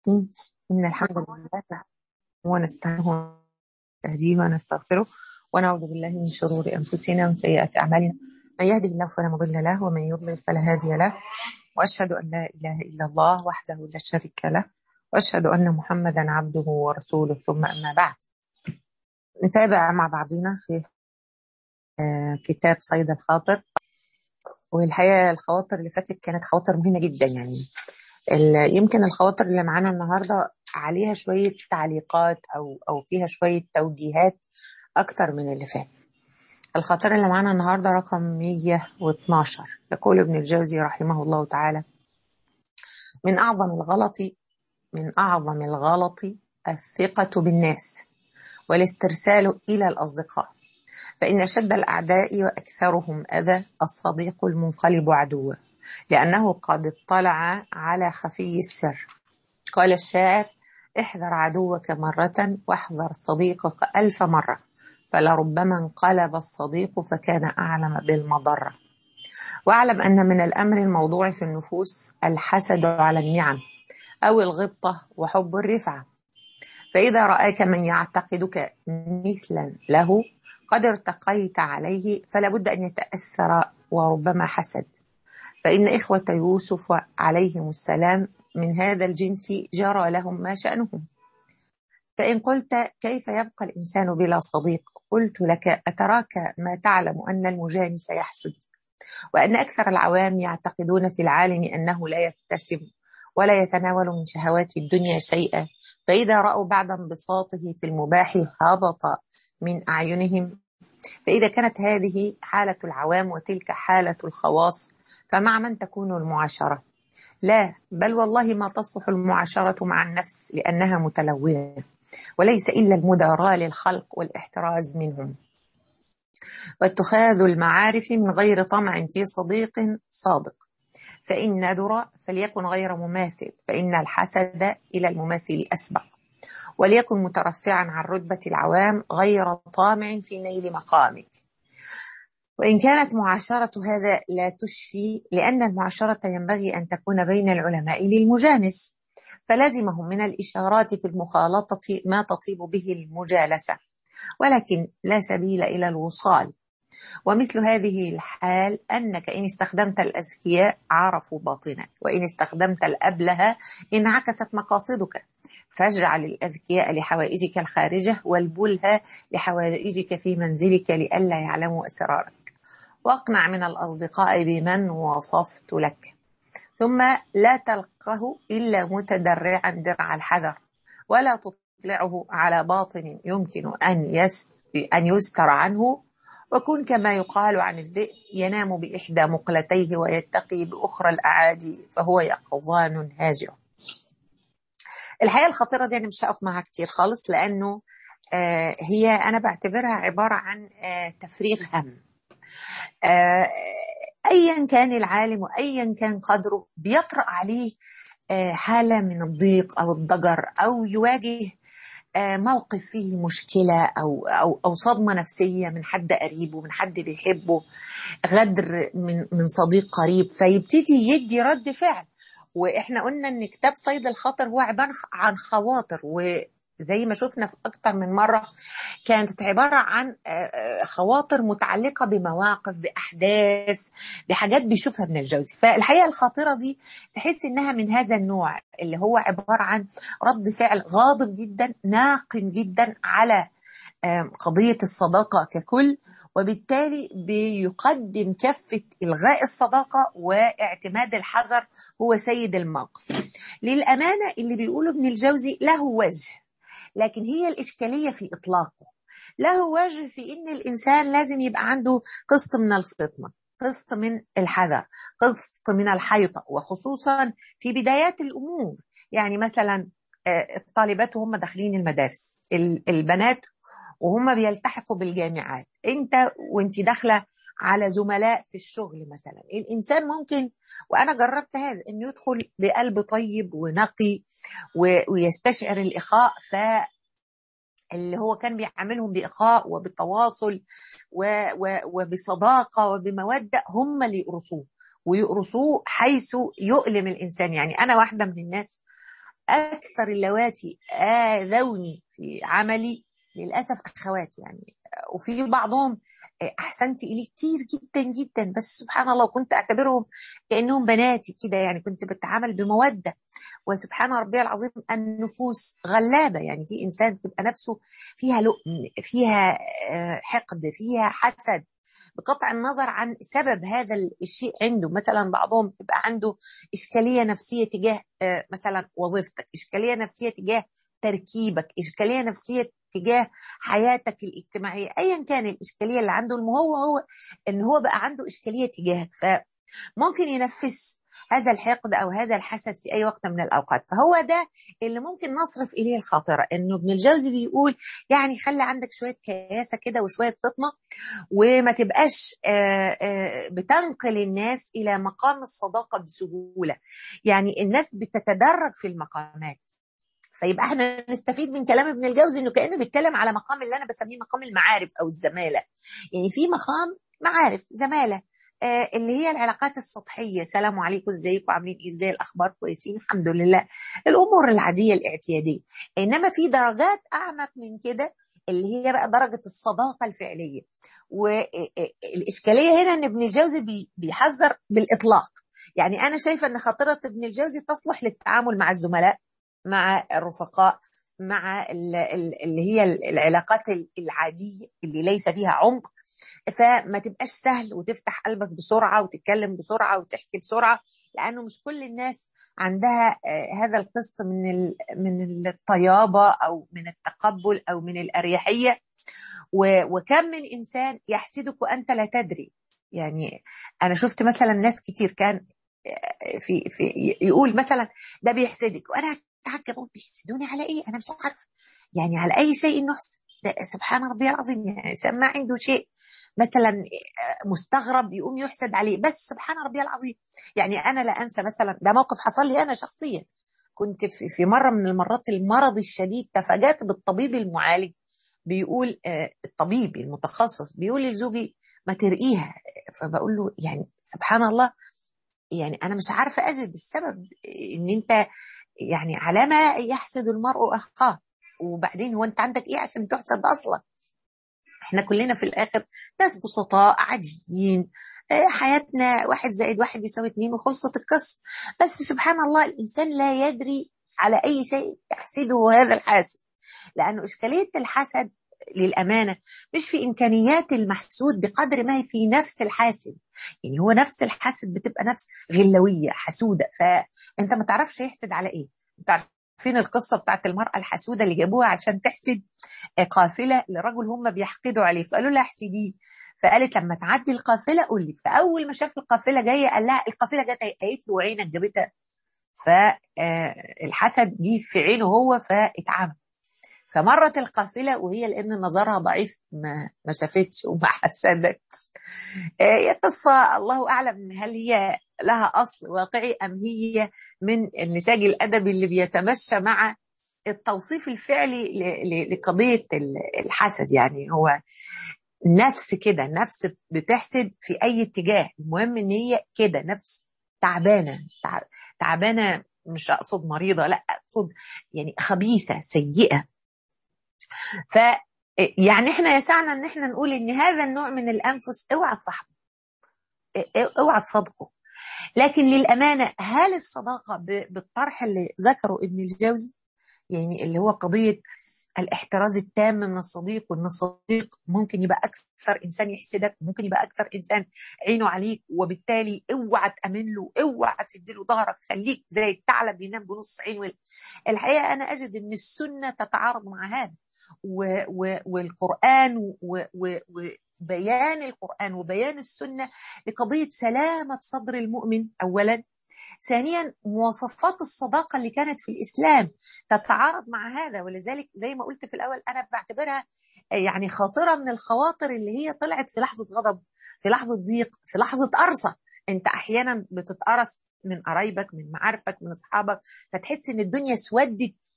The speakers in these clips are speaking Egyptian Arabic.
الرحيم إن الحمد لله ونستعينه ونستهديه ونستغفره ونعوذ بالله من شرور أنفسنا ومن سيئات أعمالنا من يهده الله فلا مضل له ومن يضلل فلا هادي له وأشهد أن لا إله إلا الله وحده لا شريك له وأشهد أن محمدا عبده ورسوله ثم أما بعد نتابع مع بعضنا في كتاب صيد الخاطر والحقيقة الخواطر اللي فاتت كانت خواطر مهمة جدا يعني يمكن الخواطر اللي معانا النهاردة عليها شوية تعليقات أو أو فيها شوية توجيهات أكتر من اللي فات الخاطر اللي معانا النهاردة رقم 112 يقول ابن الجوزي رحمه الله تعالى من أعظم الغلط من أعظم الغلط الثقة بالناس والاسترسال إلى الأصدقاء فإن شد الأعداء وأكثرهم أذى الصديق المنقلب عدوا لأنه قد اطلع على خفي السر قال الشاعر احذر عدوك مرة واحذر صديقك ألف مرة فلربما انقلب الصديق فكان أعلم بالمضرة واعلم أن من الأمر الموضوع في النفوس الحسد على النعم أو الغبطة وحب الرفعة فإذا رآك من يعتقدك مثلا له قد ارتقيت عليه فلا بد أن يتأثر وربما حسد فإن إخوة يوسف عليهم السلام من هذا الجنس جرى لهم ما شأنهم فإن قلت كيف يبقى الإنسان بلا صديق قلت لك أتراك ما تعلم أن المجانس يحسد وأن أكثر العوام يعتقدون في العالم أنه لا يبتسم ولا يتناول من شهوات الدنيا شيئا فإذا رأوا بعد انبساطه في المباح هبط من أعينهم فإذا كانت هذه حالة العوام وتلك حالة الخواص فمع من تكون المعاشرة لا بل والله ما تصلح المعاشرة مع النفس لأنها متلونة وليس إلا المداراة للخلق والاحتراز منهم واتخاذ المعارف من غير طمع في صديق صادق فإن ندر فليكن غير مماثل فإن الحسد إلى المماثل أسبق وليكن مترفعا عن رتبة العوام غير طامع في نيل مقامك وإن كانت معاشرة هذا لا تشفي لأن المعاشرة ينبغي أن تكون بين العلماء للمجانس فلازمهم من الإشارات في المخالطة ما تطيب به المجالسة ولكن لا سبيل إلى الوصال ومثل هذه الحال أنك إن استخدمت الأذكياء عرفوا باطنك وإن استخدمت الأبله انعكست مقاصدك فاجعل الأذكياء لحوائجك الخارجة والبلهى لحوائجك في منزلك لئلا يعلموا أسرارك واقنع من الأصدقاء بمن وصفت لك ثم لا تلقه إلا متدرعا درع الحذر ولا تطلعه على باطن يمكن أن, يست أن يستر عنه وكن كما يقال عن الذئب ينام بإحدى مقلتيه ويتقي بأخرى الأعادي فهو يقظان هاجر الحقيقة الخطيرة دي أنا مش هقف معها كتير خالص لأنه آه هي أنا بعتبرها عبارة عن آه تفريغ هم آه ايا كان العالم وايا كان قدره بيطرأ عليه حاله من الضيق او الضجر او يواجه موقف فيه مشكله او او او صدمه نفسيه من حد قريبه من حد بيحبه غدر من من صديق قريب فيبتدي يدي رد فعل واحنا قلنا ان كتاب صيد الخاطر هو عباره عن خواطر و زي ما شفنا في أكتر من مرة كانت عبارة عن خواطر متعلقة بمواقف بأحداث بحاجات بيشوفها ابن الجوزي فالحقيقة الخاطرة دي تحس إنها من هذا النوع اللي هو عبارة عن رد فعل غاضب جدا ناقم جدا على قضية الصداقة ككل وبالتالي بيقدم كفة إلغاء الصداقة واعتماد الحذر هو سيد الموقف للأمانة اللي بيقوله ابن الجوزي له وجه لكن هي الإشكالية في إطلاقه له وجه في إن الإنسان لازم يبقى عنده قسط من الفطنة قسط من الحذر قسط من الحيطة وخصوصا في بدايات الأمور يعني مثلا الطالبات وهم داخلين المدارس البنات وهم بيلتحقوا بالجامعات انت وانت داخله على زملاء في الشغل مثلا الانسان ممكن وانا جربت هذا انه يدخل بقلب طيب ونقي ويستشعر الاخاء ف اللي هو كان بيعاملهم باخاء وبالتواصل وبصداقه وبموده هم اللي يقرصوه ويقرصوه حيث يؤلم الانسان يعني انا واحده من الناس اكثر اللواتي اذوني في عملي للاسف اخواتي يعني وفي بعضهم احسنت اليه كتير جدا جدا بس سبحان الله كنت اعتبرهم كانهم بناتي كده يعني كنت بتعامل بموده وسبحان ربي العظيم النفوس غلابه يعني في انسان تبقى نفسه فيها لؤم فيها حقد فيها حسد بقطع النظر عن سبب هذا الشيء عنده مثلا بعضهم يبقى عنده اشكاليه نفسيه تجاه مثلا وظيفتك اشكاليه نفسيه تجاه تركيبك اشكاليه نفسيه تجاه حياتك الاجتماعيه ايا كان الاشكاليه اللي عنده هو هو ان هو بقى عنده اشكاليه تجاهك فممكن ينفس هذا الحقد او هذا الحسد في اي وقت من الاوقات فهو ده اللي ممكن نصرف اليه الخاطره انه ابن الجوزي بيقول يعني خلي عندك شويه كياسه كده وشويه فطنه وما تبقاش بتنقل الناس الى مقام الصداقه بسهوله يعني الناس بتتدرج في المقامات فيبقى احنا نستفيد من كلام ابن الجوزي انه كانه بيتكلم على مقام اللي انا بسميه مقام المعارف او الزماله يعني في مقام معارف زماله آه اللي هي العلاقات السطحيه سلام عليكم ازيكم عاملين ايه ازاي الاخبار كويسين الحمد لله الامور العاديه الاعتياديه انما في درجات اعمق من كده اللي هي بقى درجه الصداقه الفعليه والاشكاليه هنا ان ابن الجوزي بيحذر بالاطلاق يعني انا شايفه ان خاطره ابن الجوزي تصلح للتعامل مع الزملاء مع الرفقاء مع اللي هي العلاقات العادية اللي ليس فيها عمق فما تبقاش سهل وتفتح قلبك بسرعة وتتكلم بسرعة وتحكي بسرعة لأنه مش كل الناس عندها هذا القسط من من الطيابة أو من التقبل أو من الأريحية وكم من إنسان يحسدك وأنت لا تدري يعني أنا شفت مثلا ناس كتير كان في في يقول مثلا ده بيحسدك وانا اتعجب اقول بيحسدوني على ايه انا مش عارفه يعني على اي شيء نحسد سبحان ربي العظيم يعني ما عنده شيء مثلا مستغرب يقوم يحسد عليه بس سبحان ربي العظيم يعني انا لا انسى مثلا ده موقف حصل لي انا شخصيا كنت في, في مره من المرات المرض الشديد تفاجات بالطبيب المعالج بيقول الطبيب المتخصص بيقول لزوجي ما ترقيها فبقول له يعني سبحان الله يعني انا مش عارفه اجد السبب ان انت يعني على ما يحسد المرء اخاه وبعدين هو انت عندك ايه عشان تحسد اصلا احنا كلنا في الاخر ناس بسطاء عاديين حياتنا واحد زائد واحد بيساوي اتنين وخلصت القصه بس سبحان الله الانسان لا يدري على اي شيء يحسده هذا الحاسد لانه اشكاليه الحسد للأمانة مش في إمكانيات المحسود بقدر ما هي في نفس الحاسد يعني هو نفس الحاسد بتبقى نفس غلوية حسودة فأنت ما تعرفش يحسد على إيه عارفين القصة بتاعت المرأة الحسودة اللي جابوها عشان تحسد قافلة لرجل هم بيحقدوا عليه فقالوا لها احسديه فقالت لما تعدي القافلة قول لي فأول ما شاف القافلة جاية قال لها القافلة جت قالت له وعينك جابتها فالحسد جه في عينه هو فاتعمى فمرت القافله وهي لان نظرها ضعيف ما ما شافتش وما حسدتش هي قصه الله اعلم هل هي لها اصل واقعي ام هي من النتاج الادبي اللي بيتمشى مع التوصيف الفعلي لقضيه الحسد يعني هو نفس كده نفس بتحسد في اي اتجاه المهم ان هي كده نفس تعبانه تعبانه مش اقصد مريضه لا اقصد يعني خبيثه سيئه ف يعني احنا يسعنا ان احنا نقول ان هذا النوع من الانفس اوعى تصاحبه اوعى تصادقه لكن للامانه هل الصداقه بالطرح اللي ذكره ابن الجوزي يعني اللي هو قضيه الاحتراز التام من الصديق وان الصديق ممكن يبقى اكثر انسان يحسدك ممكن يبقى اكثر انسان عينه عليك وبالتالي اوعى تامن له اوعى تدي له ظهرك خليك زي الثعلب بينام بنص عين الحقيقه انا اجد ان السنه تتعارض مع هذا و و والقرآن و و وبيان القرآن وبيان السنة لقضية سلامة صدر المؤمن أولا ثانيا مواصفات الصداقة اللي كانت في الإسلام تتعارض مع هذا ولذلك زي ما قلت في الأول أنا بعتبرها يعني خاطرة من الخواطر اللي هي طلعت في لحظة غضب في لحظة ضيق في لحظة قرصة أنت أحيانا بتتقرص من قرايبك من معارفك من أصحابك فتحس إن الدنيا اسودت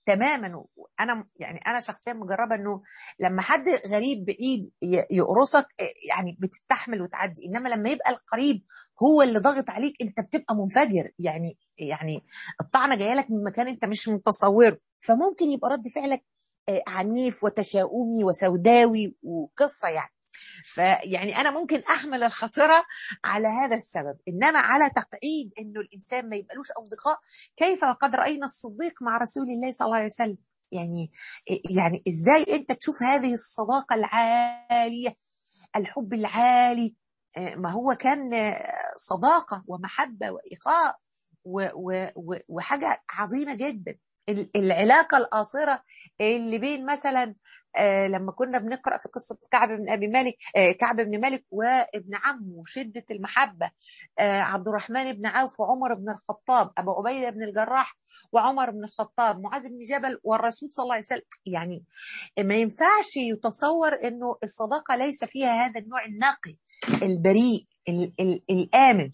تماما انا يعني انا شخصيا مجربه انه لما حد غريب بعيد يقرصك يعني بتستحمل وتعدي انما لما يبقى القريب هو اللي ضاغط عليك انت بتبقى منفجر يعني يعني الطعنه جايه لك من مكان انت مش متصوره فممكن يبقى رد فعلك عنيف وتشاؤمي وسوداوي وقصه يعني فيعني انا ممكن احمل الخطره على هذا السبب انما على تقعيد انه الانسان ما يبقالوش اصدقاء كيف وقد راينا الصديق مع رسول الله صلى الله عليه وسلم يعني يعني ازاي انت تشوف هذه الصداقه العاليه الحب العالي ما هو كان صداقه ومحبه واخاء وحاجه عظيمه جدا العلاقه القاصره اللي بين مثلا آه لما كنا بنقرا في قصه كعب بن ابي مالك آه كعب بن مالك وابن عمه شده المحبه آه عبد الرحمن بن عوف وعمر بن الخطاب ابو عبيده بن الجراح وعمر بن الخطاب معاذ بن جبل والرسول صلى الله عليه وسلم يعني ما ينفعش يتصور انه الصداقه ليس فيها هذا النوع النقي البريء ال ال الامن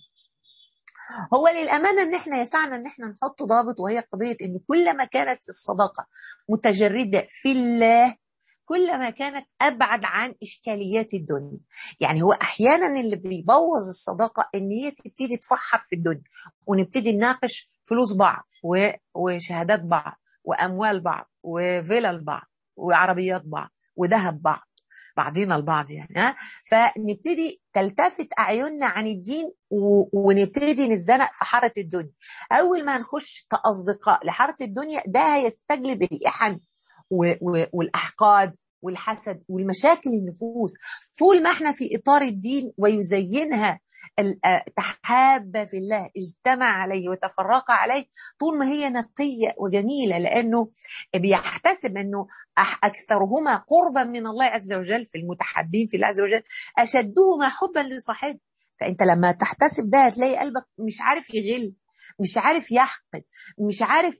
هو للامانه ان احنا يسعنا ان احنا نحط ضابط وهي قضيه ان كلما كانت الصداقه متجرده في الله كلما كانت ابعد عن اشكاليات الدنيا يعني هو احيانا اللي بيبوظ الصداقه ان هي تبتدي تفحر في الدنيا ونبتدي نناقش فلوس بعض وشهادات بعض واموال بعض وفلل بعض وعربيات بعض وذهب بعض بعضينا البعض يعني ها فنبتدي تلتفت اعيننا عن الدين ونبتدي نزنق في حاره الدنيا اول ما نخش كاصدقاء لحاره الدنيا ده هيستجلب الاحن والاحقاد والحسد والمشاكل النفوس طول ما احنا في اطار الدين ويزينها تحاب في الله اجتمع عليه وتفرق عليه طول ما هي نقية وجميلة لأنه بيحتسب أنه أكثرهما قربا من الله عز وجل في المتحابين في الله عز وجل أشدهما حبا لصاحبه فأنت لما تحتسب ده هتلاقي قلبك مش عارف يغل مش عارف يحقد مش عارف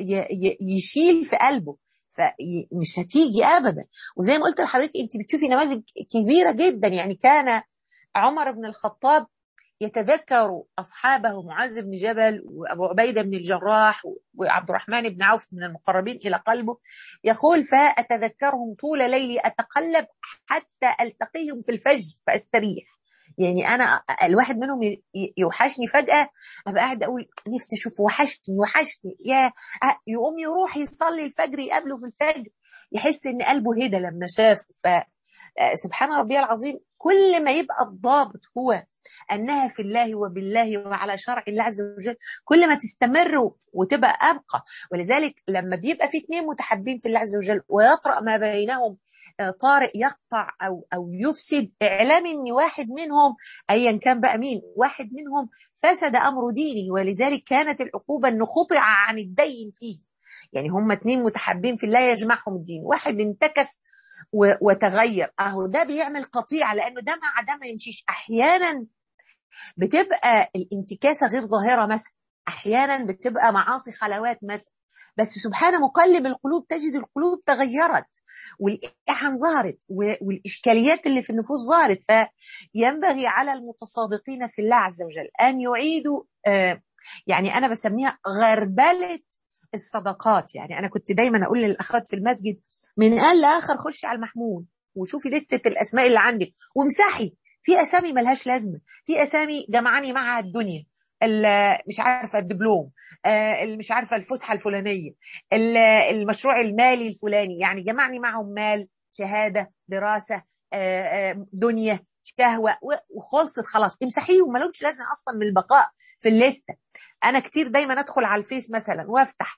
يشيل في قلبه فمش هتيجي ابدا وزي ما قلت لحضرتك انت بتشوفي نماذج كبيره جدا يعني كان عمر بن الخطاب يتذكر اصحابه معاذ بن جبل وابو عبيده بن الجراح وعبد الرحمن بن عوف من المقربين الى قلبه يقول فاتذكرهم طول ليلي اتقلب حتى التقيهم في الفجر فاستريح يعني انا الواحد منهم يوحشني فجاه ابقى قاعد اقول نفسي اشوف وحشتني وحشتني يا يقوم يروح يصلي الفجر يقابله في الفجر يحس ان قلبه هدى لما شافه ف سبحان ربي العظيم كل ما يبقى الضابط هو انها في الله وبالله وعلى شرع الله عز وجل كل ما تستمر وتبقى ابقى ولذلك لما بيبقى في اثنين متحبين في الله عز وجل ويطرا ما بينهم طارئ يقطع او او يفسد اعلام ان واحد منهم ايا كان بقى مين واحد منهم فسد امر دينه ولذلك كانت العقوبه انه قطع عن الدين فيه يعني هم اثنين متحبين في الله يجمعهم الدين واحد انتكس وتغير اهو ده بيعمل قطيعه لانه ده مع ده ما يمشيش احيانا بتبقى الانتكاسه غير ظاهره مثلا احيانا بتبقى معاصي خلوات مثلا بس سبحان مقلب القلوب تجد القلوب تغيرت والإحن ظهرت والإشكاليات اللي في النفوس ظهرت فينبغي على المتصادقين في الله عز وجل أن يعيدوا آه يعني أنا بسميها غربلة الصداقات يعني أنا كنت دايما أقول للأخوات في المسجد من قال لآخر خشي على المحمول وشوفي لستة الأسماء اللي عندك وامسحي في أسامي ملهاش لازمة في أسامي جمعاني معها الدنيا مش عارفه الدبلوم مش عارفه الفسحه الفلانيه المشروع المالي الفلاني يعني جمعني معهم مال شهاده دراسه دنيا شهوه وخلصت خلاص امسحيهم مالهمش لازمه اصلا من البقاء في الليسته انا كتير دايما ادخل على الفيس مثلا وافتح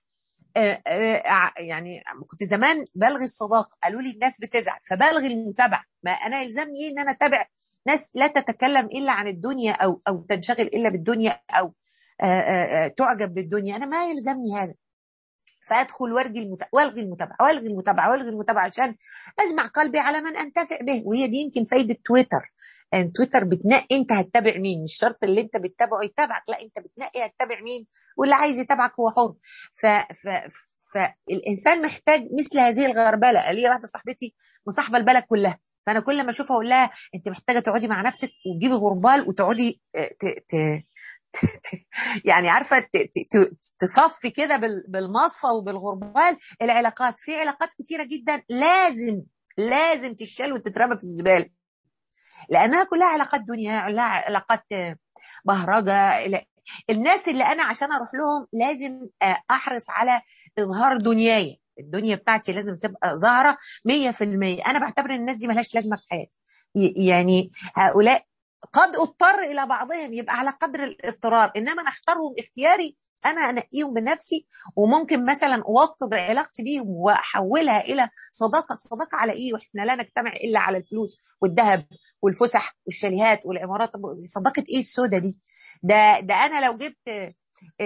يعني كنت زمان بلغي الصداقه قالوا لي الناس بتزعل فبلغي المتابعه ما انا يلزمني ايه ان انا اتابع ناس لا تتكلم الا عن الدنيا او او تنشغل الا بالدنيا او آآ آآ تعجب بالدنيا انا ما يلزمني هذا فادخل والغي المتابعه والغي المتابعه والغي المتابعه والغي المتابعه عشان اجمع قلبي على من انتفع به وهي دي يمكن فايده تويتر ان تويتر بتنقي انت هتتابع مين مش شرط اللي انت بتتابعه يتابعك لا انت بتنقي هتتابع مين واللي عايز يتابعك هو حر ف, ف... فالانسان محتاج مثل هذه الغربله لي واحده صاحبتي مصاحبه البلد كلها فانا كل ما اشوفها اقول لها انت محتاجه تقعدي مع نفسك وتجيبي غربال وتقعدي ت... ت... يعني عارفه تصفي كده بالمصفى وبالغربال العلاقات في علاقات كتيره جدا لازم لازم تشال وتترمى في الزباله لانها كلها علاقات دنيا علاقات بهرجه الناس اللي انا عشان اروح لهم لازم احرص على اظهار دنياي الدنيا بتاعتي لازم تبقى ظاهره 100% انا بعتبر ان الناس دي ملهاش لازمه في حياتي يعني هؤلاء قد اضطر الى بعضهم يبقى على قدر الاضطرار انما انا اختارهم اختياري انا انقيهم بنفسي وممكن مثلا اوطد علاقتي بيهم واحولها الى صداقه صداقه على ايه واحنا لا نجتمع الا على الفلوس والذهب والفسح والشاليهات والعمارات صداقه ايه السودة دي ده ده انا لو جبت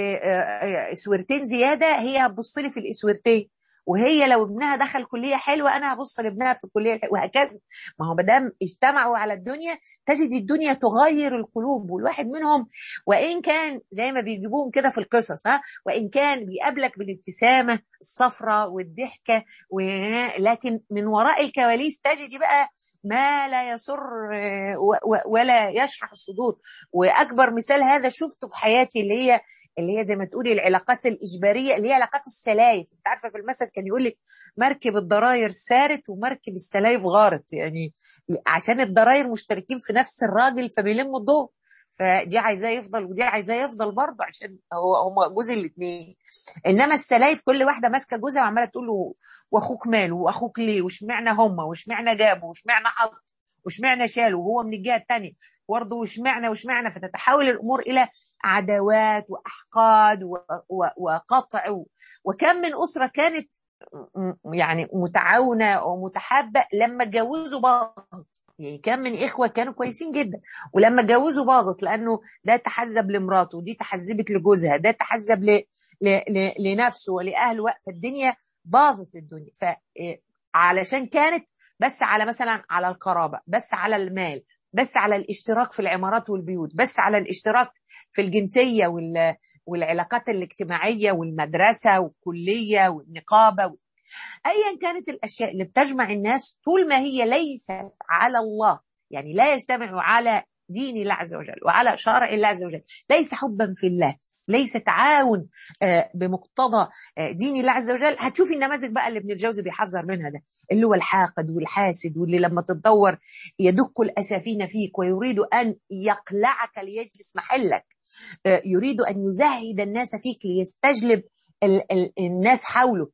اسورتين زياده هي هتبص لي في الاسورتين وهي لو ابنها دخل كليه حلوه انا هبص لابنها في الكليه الحلوة وهكذا ما هو ما دام اجتمعوا على الدنيا تجد الدنيا تغير القلوب والواحد منهم وان كان زي ما بيجيبوهم كده في القصص ها وان كان بيقابلك بالابتسامه الصفراء والضحكه ولكن من وراء الكواليس تجدي بقى ما لا يسر ولا يشرح الصدور واكبر مثال هذا شفته في حياتي اللي هي اللي هي زي ما تقولي العلاقات الاجباريه اللي هي علاقات السلايف انت عارفه في المثل كان يقول لك مركب الضراير سارت ومركب السلايف غارت يعني عشان الضراير مشتركين في نفس الراجل فبيلموا الضوء فدي عايزاه يفضل ودي عايزاه يفضل برضه عشان هو هم جوز الاثنين انما السلايف كل واحده ماسكه جوزها وعماله تقول له واخوك ماله واخوك ليه واشمعنى هم واشمعنى جابوا واشمعنى حط واشمعنى شالوا وهو من الجهه الثانيه برضه واشمعنى واشمعنى فتتحول الامور الى عداوات واحقاد وقطع وكم من اسره كانت يعني متعاونه ومتحابه لما اتجوزوا باظت يعني كم من اخوه كانوا كويسين جدا ولما اتجوزوا باظت لانه ده تحزب لمراته ودي تحزبت لجوزها ده تحزب ل... ل... ل... لنفسه ولاهله فالدنيا باظت الدنيا فعلشان كانت بس على مثلا على القرابه بس على المال بس على الاشتراك في العمارات والبيوت بس على الاشتراك في الجنسيه وال... والعلاقات الاجتماعيه والمدرسه والكليه والنقابه و... ايا كانت الاشياء اللي بتجمع الناس طول ما هي ليست على الله يعني لا يجتمع على دين الله عز وجل وعلى شرع الله عز وجل ليس حبا في الله ليس تعاون بمقتضى دين الله عز وجل هتشوفي النماذج بقى اللي ابن الجوزي بيحذر منها ده اللي هو الحاقد والحاسد واللي لما تتدور يدك الاسافين فيك ويريد ان يقلعك ليجلس محلك يريد ان يزهد الناس فيك ليستجلب الناس حوله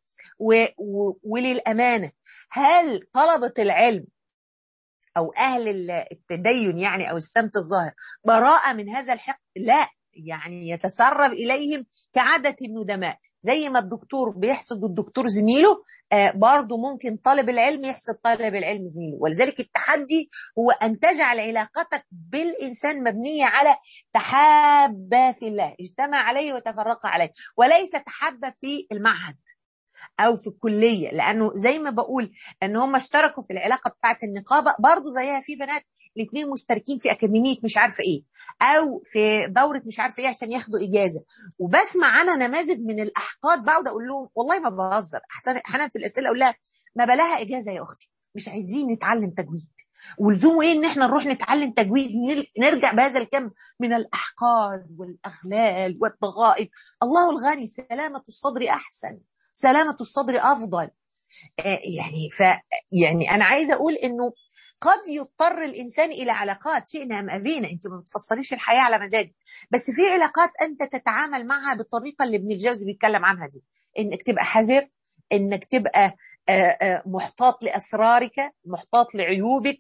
وللامانه هل طلبه العلم او اهل التدين يعني او السمت الظاهر براءه من هذا الحقد لا يعني يتسرب اليهم كعاده الندماء زي ما الدكتور بيحسد الدكتور زميله آه برضه ممكن طالب العلم يحسد طالب العلم زميله ولذلك التحدي هو ان تجعل علاقتك بالانسان مبنيه على تحابا في الله اجتمع عليه وتفرق عليه وليس تحابا في المعهد او في الكليه لانه زي ما بقول ان هم اشتركوا في العلاقه بتاعه النقابه برضه زيها في بنات الاثنين مشتركين في اكاديميه مش عارفه ايه او في دوره مش عارفه ايه عشان ياخدوا اجازه وبسمع انا نماذج من الاحقاد بقعد اقول لهم والله ما بهزر احسن احيانا في الاسئله اقول لها ما بلاها اجازه يا اختي مش عايزين نتعلم تجويد ولزوم ايه ان احنا نروح نتعلم تجويد نرجع بهذا الكم من الاحقاد والاغلال والضغائن الله الغني سلامه الصدر احسن سلامه الصدر افضل آه يعني ف يعني انا عايزه اقول انه قد يضطر الانسان الى علاقات شئنا ام ابينا انت ما بتفسريش الحياه على مزاجك بس في علاقات انت تتعامل معها بالطريقه اللي ابن الجوزي بيتكلم عنها دي انك تبقى حذر انك تبقى محتاط لاسرارك محتاط لعيوبك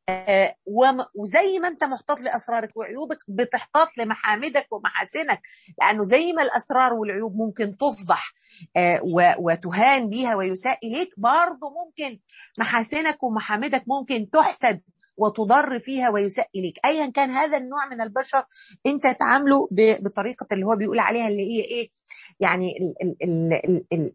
وزي ما انت محتاط لاسرارك وعيوبك بتحتاط لمحامدك ومحاسنك لانه زي ما الاسرار والعيوب ممكن تفضح وتهان بيها ويساء اليك برضه ممكن محاسنك ومحامدك ممكن تحسد وتضر فيها ويساء اليك ايا كان هذا النوع من البشر انت تعامله بطريقه اللي هو بيقول عليها اللي هي ايه يعني ال ال ال ال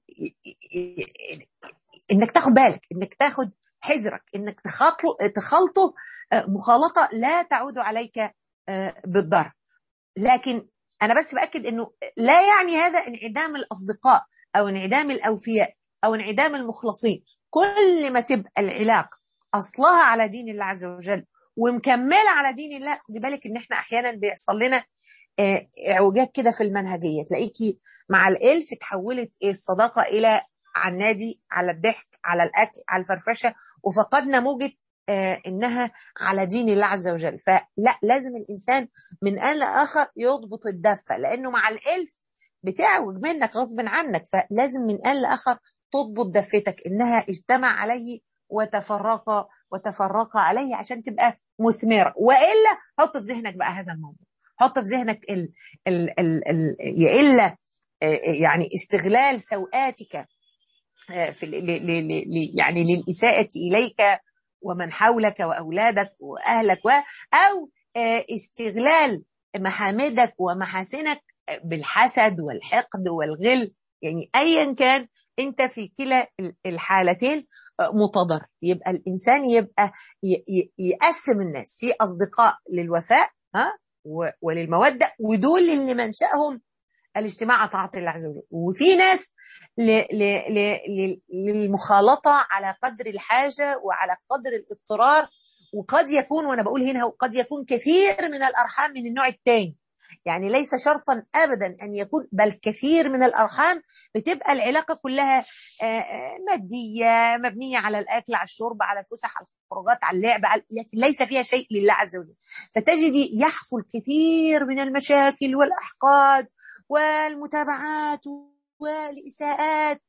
ال انك تاخد بالك انك تاخد حذرك انك تخلطه تخلطه مخالطه لا تعود عليك بالضرر لكن انا بس باكد انه لا يعني هذا انعدام الاصدقاء او انعدام الاوفياء او انعدام المخلصين كل ما تبقى العلاقه اصلها على دين الله عز وجل ومكمله على دين الله خدي بالك ان احنا احيانا بيحصل لنا اعوجاج كده في المنهجيه تلاقيكي مع الالف تحولت الصداقه الى على النادي على الضحك على الاكل على الفرفشه وفقدنا موجه آه انها على دين الله عز وجل فلا لازم الانسان من ان لاخر يضبط الدفه لانه مع الالف بتعوج منك غصب عنك فلازم من ان لاخر تضبط دفتك انها اجتمع عليه وتفرق وتفرق عليه عشان تبقى مثمره والا حط في ذهنك بقى هذا الموضوع حط في ذهنك ال ال ال ال يا الا يعني استغلال سوءاتك في ل ل يعني للإساءة إليك ومن حولك وأولادك وأهلك و أو استغلال محامدك ومحاسنك بالحسد والحقد والغل يعني أيا كان أنت في كلا الحالتين متضر يبقى الإنسان يبقى يقسم الناس في أصدقاء للوفاء ها وللمودة ودول اللي منشأهم الاجتماع طاعة الله عز وجل وفي ناس ل ل ل للمخالطة على قدر الحاجة وعلى قدر الاضطرار وقد يكون وأنا بقول هنا قد يكون كثير من الأرحام من النوع الثاني يعني ليس شرطا ابدا ان يكون بل كثير من الارحام بتبقى العلاقه كلها ماديه مبنيه على الاكل على الشرب على الفسح على الخروجات على اللعب على لكن ليس فيها شيء لله عز وجل فتجدي يحصل كثير من المشاكل والاحقاد والمتابعات والإساءات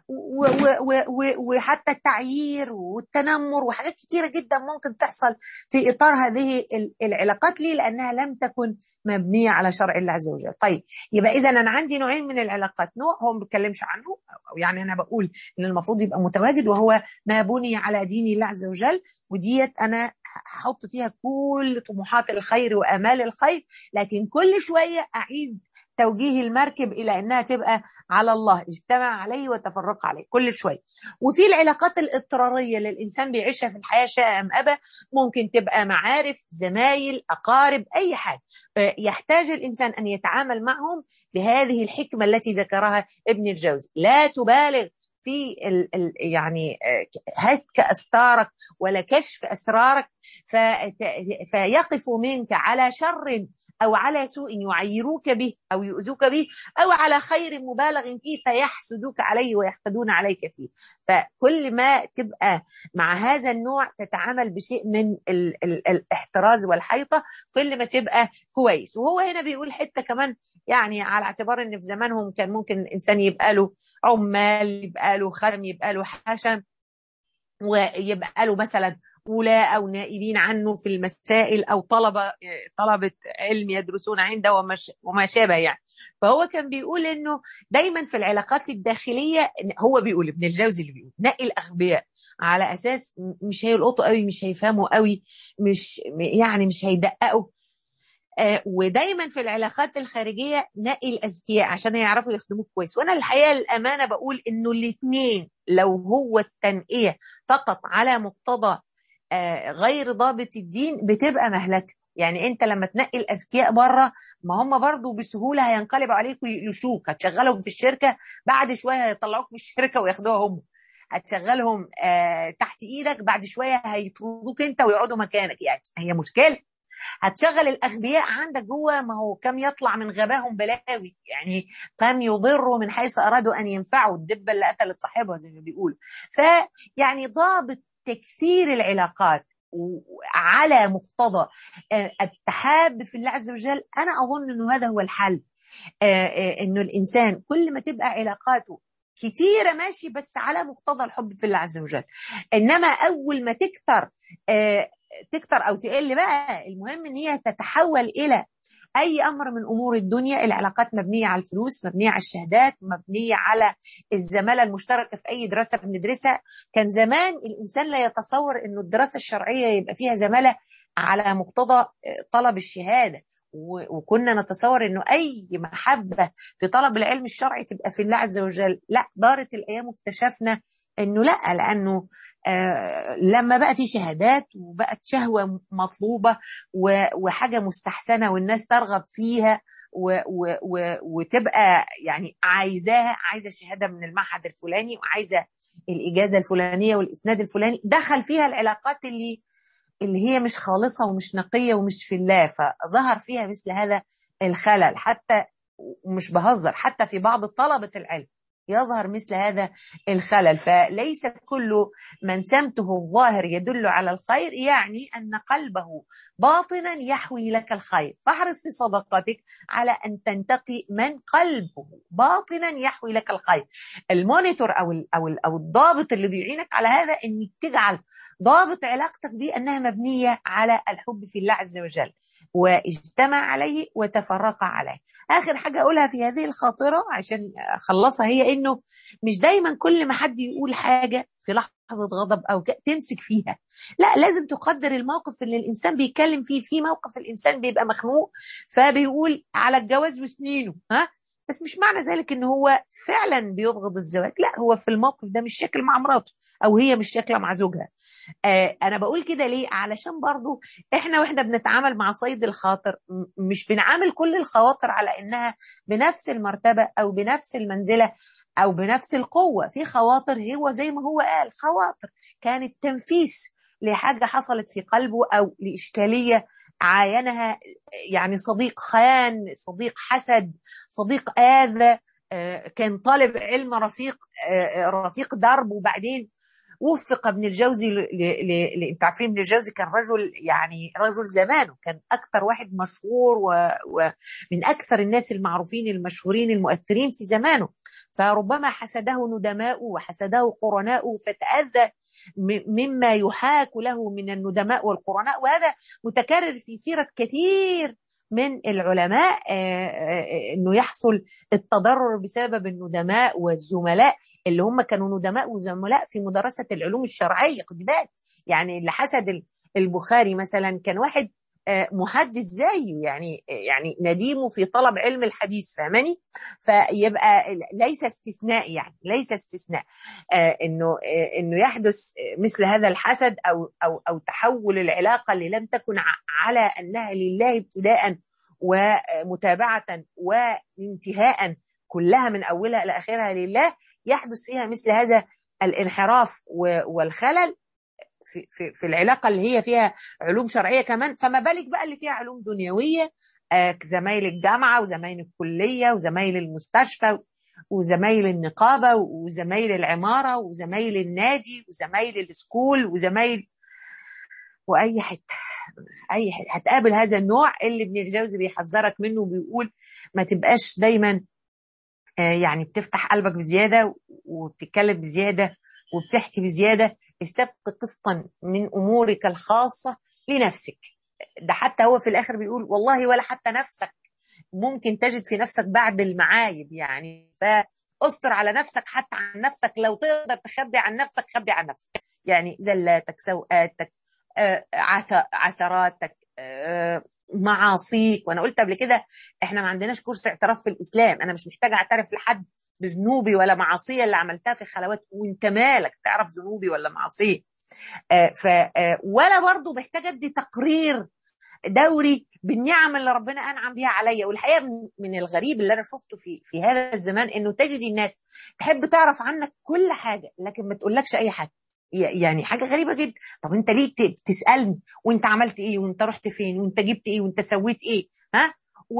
وحتى التعيير والتنمر وحاجات كثيرة جدا ممكن تحصل في إطار هذه العلاقات ليه لأنها لم تكن مبنية على شرع الله عز وجل طيب يبقى إذا أنا عندي نوعين من العلاقات نوع هو ما بيتكلمش عنه أو يعني أنا بقول إن المفروض يبقى متواجد وهو ما بني على دين الله عز وجل وديت انا هحط فيها كل طموحات الخير وامال الخير لكن كل شويه اعيد توجيه المركب الى انها تبقى على الله اجتمع عليه وتفرق عليه كل شويه وفي العلاقات الاضطراريه اللي الانسان بيعيشها في الحياه شاء ام ابى ممكن تبقى معارف زمايل اقارب اي حاجه يحتاج الانسان ان يتعامل معهم بهذه الحكمه التي ذكرها ابن الجوزي لا تبالغ في ال ال يعني هتك استارك ولا كشف اسرارك فيقف منك على شر أو على سوء يعيروك به أو يؤذوك به أو على خير مبالغ فيه فيحسدوك عليه ويحقدون عليك فيه فكل ما تبقى مع هذا النوع تتعامل بشيء من ال ال الاحتراز والحيطة كل ما تبقى كويس وهو هنا بيقول حتة كمان يعني على اعتبار ان في زمانهم كان ممكن الانسان يبقى له عمال يبقى له خدم يبقى له حشم ويبقى له مثلا ولاء أو نائبين عنه في المسائل أو طلبة طلبة علم يدرسون عنده وما شابه يعني فهو كان بيقول انه دايما في العلاقات الداخليه هو بيقول ابن الجوزي اللي بيقول نقي الاغبياء على اساس مش هيلقطوا قوي مش هيفهموا قوي مش يعني مش هيدققوا آه ودايما في العلاقات الخارجيه نقي الاذكياء عشان يعرفوا يخدموك كويس وانا الحقيقه الامانه بقول انه الاثنين لو هو التنقيه فقط على مقتضى آه غير ضابط الدين بتبقى مهلكه يعني انت لما تنقي الاذكياء بره ما هم برضو بسهوله هينقلبوا عليك ويقلشوك هتشغلهم في الشركه بعد شويه هيطلعوك من الشركه وياخدوها هم هتشغلهم آه تحت ايدك بعد شويه هيطردوك انت ويقعدوا مكانك يعني هي مشكله هتشغل الاغبياء عندك جوه ما هو كم يطلع من غباهم بلاوي يعني كم يضروا من حيث ارادوا ان ينفعوا الدبه اللي قتلت صاحبها زي ما بيقول فيعني ضابط تكثير العلاقات على مقتضى التحاب في الله عز وجل انا اظن انه هذا هو الحل انه الانسان كل ما تبقى علاقاته كتيره ماشي بس على مقتضى الحب في الله عز وجل انما اول ما تكتر تكتر او تقل بقى المهم ان هي تتحول الى اي امر من امور الدنيا العلاقات مبنيه على الفلوس مبنيه على الشهادات مبنيه على الزماله المشتركه في اي دراسه بندرسها كان زمان الانسان لا يتصور انه الدراسه الشرعيه يبقى فيها زماله على مقتضى طلب الشهاده وكنا نتصور انه اي محبه في طلب العلم الشرعي تبقى في الله عز وجل لا دارت الايام واكتشفنا انه لا لانه آه لما بقى في شهادات وبقت شهوه مطلوبه وحاجه مستحسنه والناس ترغب فيها و و و وتبقى يعني عايزاها عايزه الشهاده من المعهد الفلاني وعايزه الاجازه الفلانيه والاسناد الفلاني دخل فيها العلاقات اللي اللي هي مش خالصه ومش نقيه ومش في الله فظهر فيها مثل هذا الخلل حتى مش بهزر حتى في بعض طلبة العلم يظهر مثل هذا الخلل فليس كل من سمته الظاهر يدل على الخير يعني أن قلبه باطنا يحوي لك الخير فاحرص في صدقاتك على أن تنتقي من قلبه باطنا يحوي لك الخير المونيتور أو, أو, أو الضابط اللي بيعينك على هذا أنك تجعل ضابط علاقتك به أنها مبنية على الحب في الله عز وجل واجتمع عليه وتفرق عليه اخر حاجه اقولها في هذه الخاطره عشان اخلصها هي انه مش دايما كل ما حد يقول حاجه في لحظه غضب او تمسك فيها لا لازم تقدر الموقف اللي الانسان بيتكلم فيه في موقف الانسان بيبقى مخنوق فبيقول على الجواز وسنينه ها بس مش معنى ذلك ان هو فعلا بيبغض الزواج لا هو في الموقف ده مش شكل مع مراته او هي مش شكله مع زوجها آه انا بقول كده ليه علشان برضو احنا واحنا بنتعامل مع صيد الخاطر مش بنعامل كل الخواطر على انها بنفس المرتبه او بنفس المنزله او بنفس القوه في خواطر هو زي ما هو قال خواطر كانت تنفيس لحاجه حصلت في قلبه او لاشكاليه عاينها يعني صديق خان صديق حسد صديق آذى كان طالب علم رفيق رفيق درب وبعدين وفق ابن الجوزي ل... ل... ل... انتوا عارفين ابن الجوزي كان رجل يعني رجل زمانه كان اكثر واحد مشهور ومن و... اكثر الناس المعروفين المشهورين المؤثرين في زمانه فربما حسده ندماؤه وحسده قرناؤه فتاذى مما يحاك له من الندماء والقرناء وهذا متكرر في سيره كثير من العلماء انه يحصل التضرر بسبب الندماء والزملاء اللي هم كانوا ندماء وزملاء في مدرسه العلوم الشرعيه خد بالك يعني اللي حسد البخاري مثلا كان واحد محدث زيه يعني يعني نديمه في طلب علم الحديث فاهماني فيبقى ليس استثناء يعني ليس استثناء انه انه يحدث مثل هذا الحسد او او او تحول العلاقه اللي لم تكن على انها لله ابتداء ومتابعه وانتهاء كلها من اولها الى اخرها لله يحدث فيها مثل هذا الانحراف والخلل في, في, في العلاقه اللي هي فيها علوم شرعيه كمان فما بالك بقى اللي فيها علوم دنيويه آه زمايل الجامعه وزمايل الكليه وزمايل المستشفى وزمايل النقابه وزمايل العماره وزمايل النادي وزمايل السكول وزمايل واي حته اي حته هتقابل هذا النوع اللي ابن الجوزي بيحذرك منه وبيقول ما تبقاش دايما آه يعني بتفتح قلبك بزياده وبتتكلم بزياده وبتحكي بزياده استبق قسطا من امورك الخاصه لنفسك ده حتى هو في الاخر بيقول والله ولا حتى نفسك ممكن تجد في نفسك بعد المعايب يعني فاستر على نفسك حتى عن نفسك لو تقدر تخبي عن نفسك خبي عن نفسك يعني زلاتك سوءاتك عثراتك معاصيك وانا قلت قبل كده احنا ما عندناش كورس اعتراف في الاسلام انا مش محتاجه اعترف لحد بذنوبي ولا معاصية اللي عملتها في الخلوات وانت مالك تعرف ذنوبي ولا معاصية آه ف آه ولا برضه محتاجه ادي تقرير دوري بالنعم اللي ربنا انعم بها عليا والحقيقه من, من الغريب اللي انا شفته في في هذا الزمان انه تجد الناس تحب تعرف عنك كل حاجه لكن ما تقولكش اي حاجه يعني حاجه غريبه جدا طب انت ليه تسالني وانت عملت ايه وانت رحت فين وانت جبت ايه وانت سويت ايه ها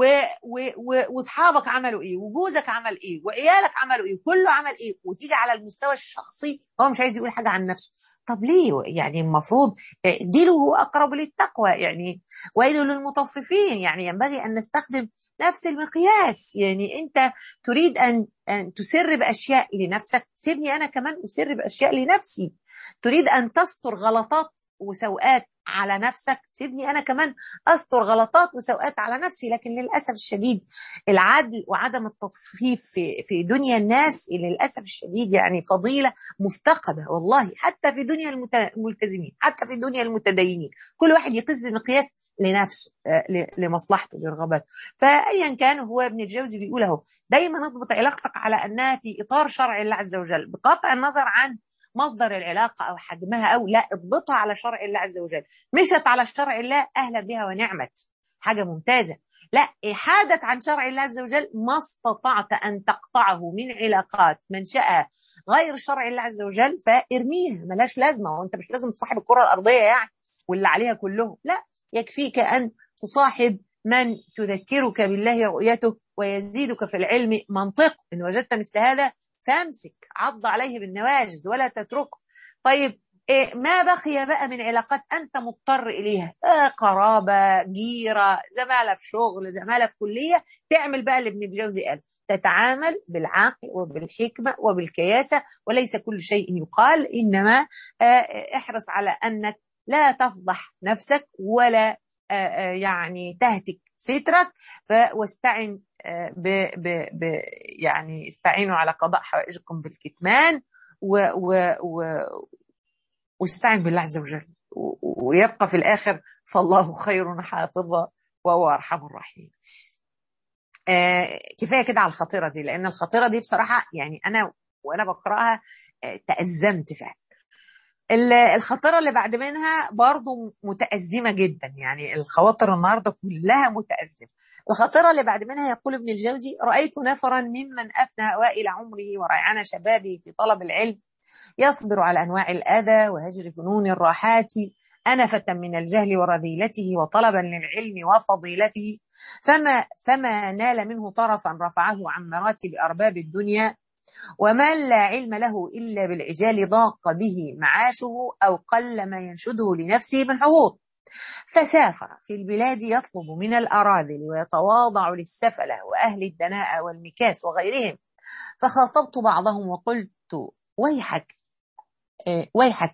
واصحابك عملوا ايه وجوزك عمل ايه وعيالك عملوا ايه كله عمل ايه وتيجي على المستوى الشخصي هو مش عايز يقول حاجه عن نفسه طب ليه يعني المفروض دينه هو اقرب للتقوى يعني ويل للمطففين يعني ينبغي ان نستخدم نفس المقياس يعني انت تريد ان ان تسر باشياء لنفسك سيبني انا كمان اسر باشياء لنفسي تريد ان تستر غلطات وسوءات على نفسك سيبني انا كمان استر غلطات وسوءات على نفسي لكن للاسف الشديد العدل وعدم التطفيف في في دنيا الناس للاسف الشديد يعني فضيله مفتقده والله حتى في دنيا الملتزمين حتى في دنيا المتدينين كل واحد يقيس بمقياس لنفسه لمصلحته لرغباته فايا كان هو ابن الجوزي بيقول اهو دايما اضبط علاقتك على انها في اطار شرع الله عز وجل بقطع النظر عن مصدر العلاقة أو حجمها أو لا اضبطها على شرع الله عز وجل مشت على شرع الله أهلا بها ونعمت حاجة ممتازة لا إحادت عن شرع الله عز وجل ما استطعت أن تقطعه من علاقات منشأها غير شرع الله عز وجل فارميها ملاش لازمة وأنت مش لازم تصاحب الكرة الأرضية يعني واللي عليها كلهم لا يكفيك أن تصاحب من تذكرك بالله رؤيته ويزيدك في العلم منطق إن وجدت مثل هذا فامسك عض عليه بالنواجز ولا تتركه طيب إيه ما بقي بقى من علاقات أنت مضطر إليها آه قرابة جيرة زمالة في شغل زمالة في كلية تعمل بقى اللي ابن الجوزي قال تتعامل بالعقل وبالحكمة وبالكياسة وليس كل شيء يقال إنما احرص على أنك لا تفضح نفسك ولا يعني تهتك سترك واستعن ب ب ب يعني استعينوا على قضاء حوائجكم بالكتمان و و و واستعن بالله عز وجل ويبقى في الآخر فالله خير حافظا وهو أرحم الراحمين آه كفايه كده على الخطيره دي لان الخطيره دي بصراحه يعني انا وانا بقراها آه تازمت فعلا الخطيره اللي بعد منها برضو متازمه جدا يعني الخواطر النهارده كلها متازمه الخطيره اللي بعد منها يقول ابن الجوزي رايت نفرا ممن افنى اوائل عمره وريعان شبابه في طلب العلم يصبر على انواع الاذى وهجر فنون الراحات أنفة من الجهل ورذيلته وطلبا للعلم وفضيلته فما فما نال منه طرفا رفعه عن مراتب أرباب الدنيا ومن لا علم له إلا بالعجال ضاق به معاشه أو قل ما ينشده لنفسه من حظوظ فسافر في البلاد يطلب من الأراذل ويتواضع للسفلة وأهل الدناء والمكاس وغيرهم فخاطبت بعضهم وقلت ويحك ويحك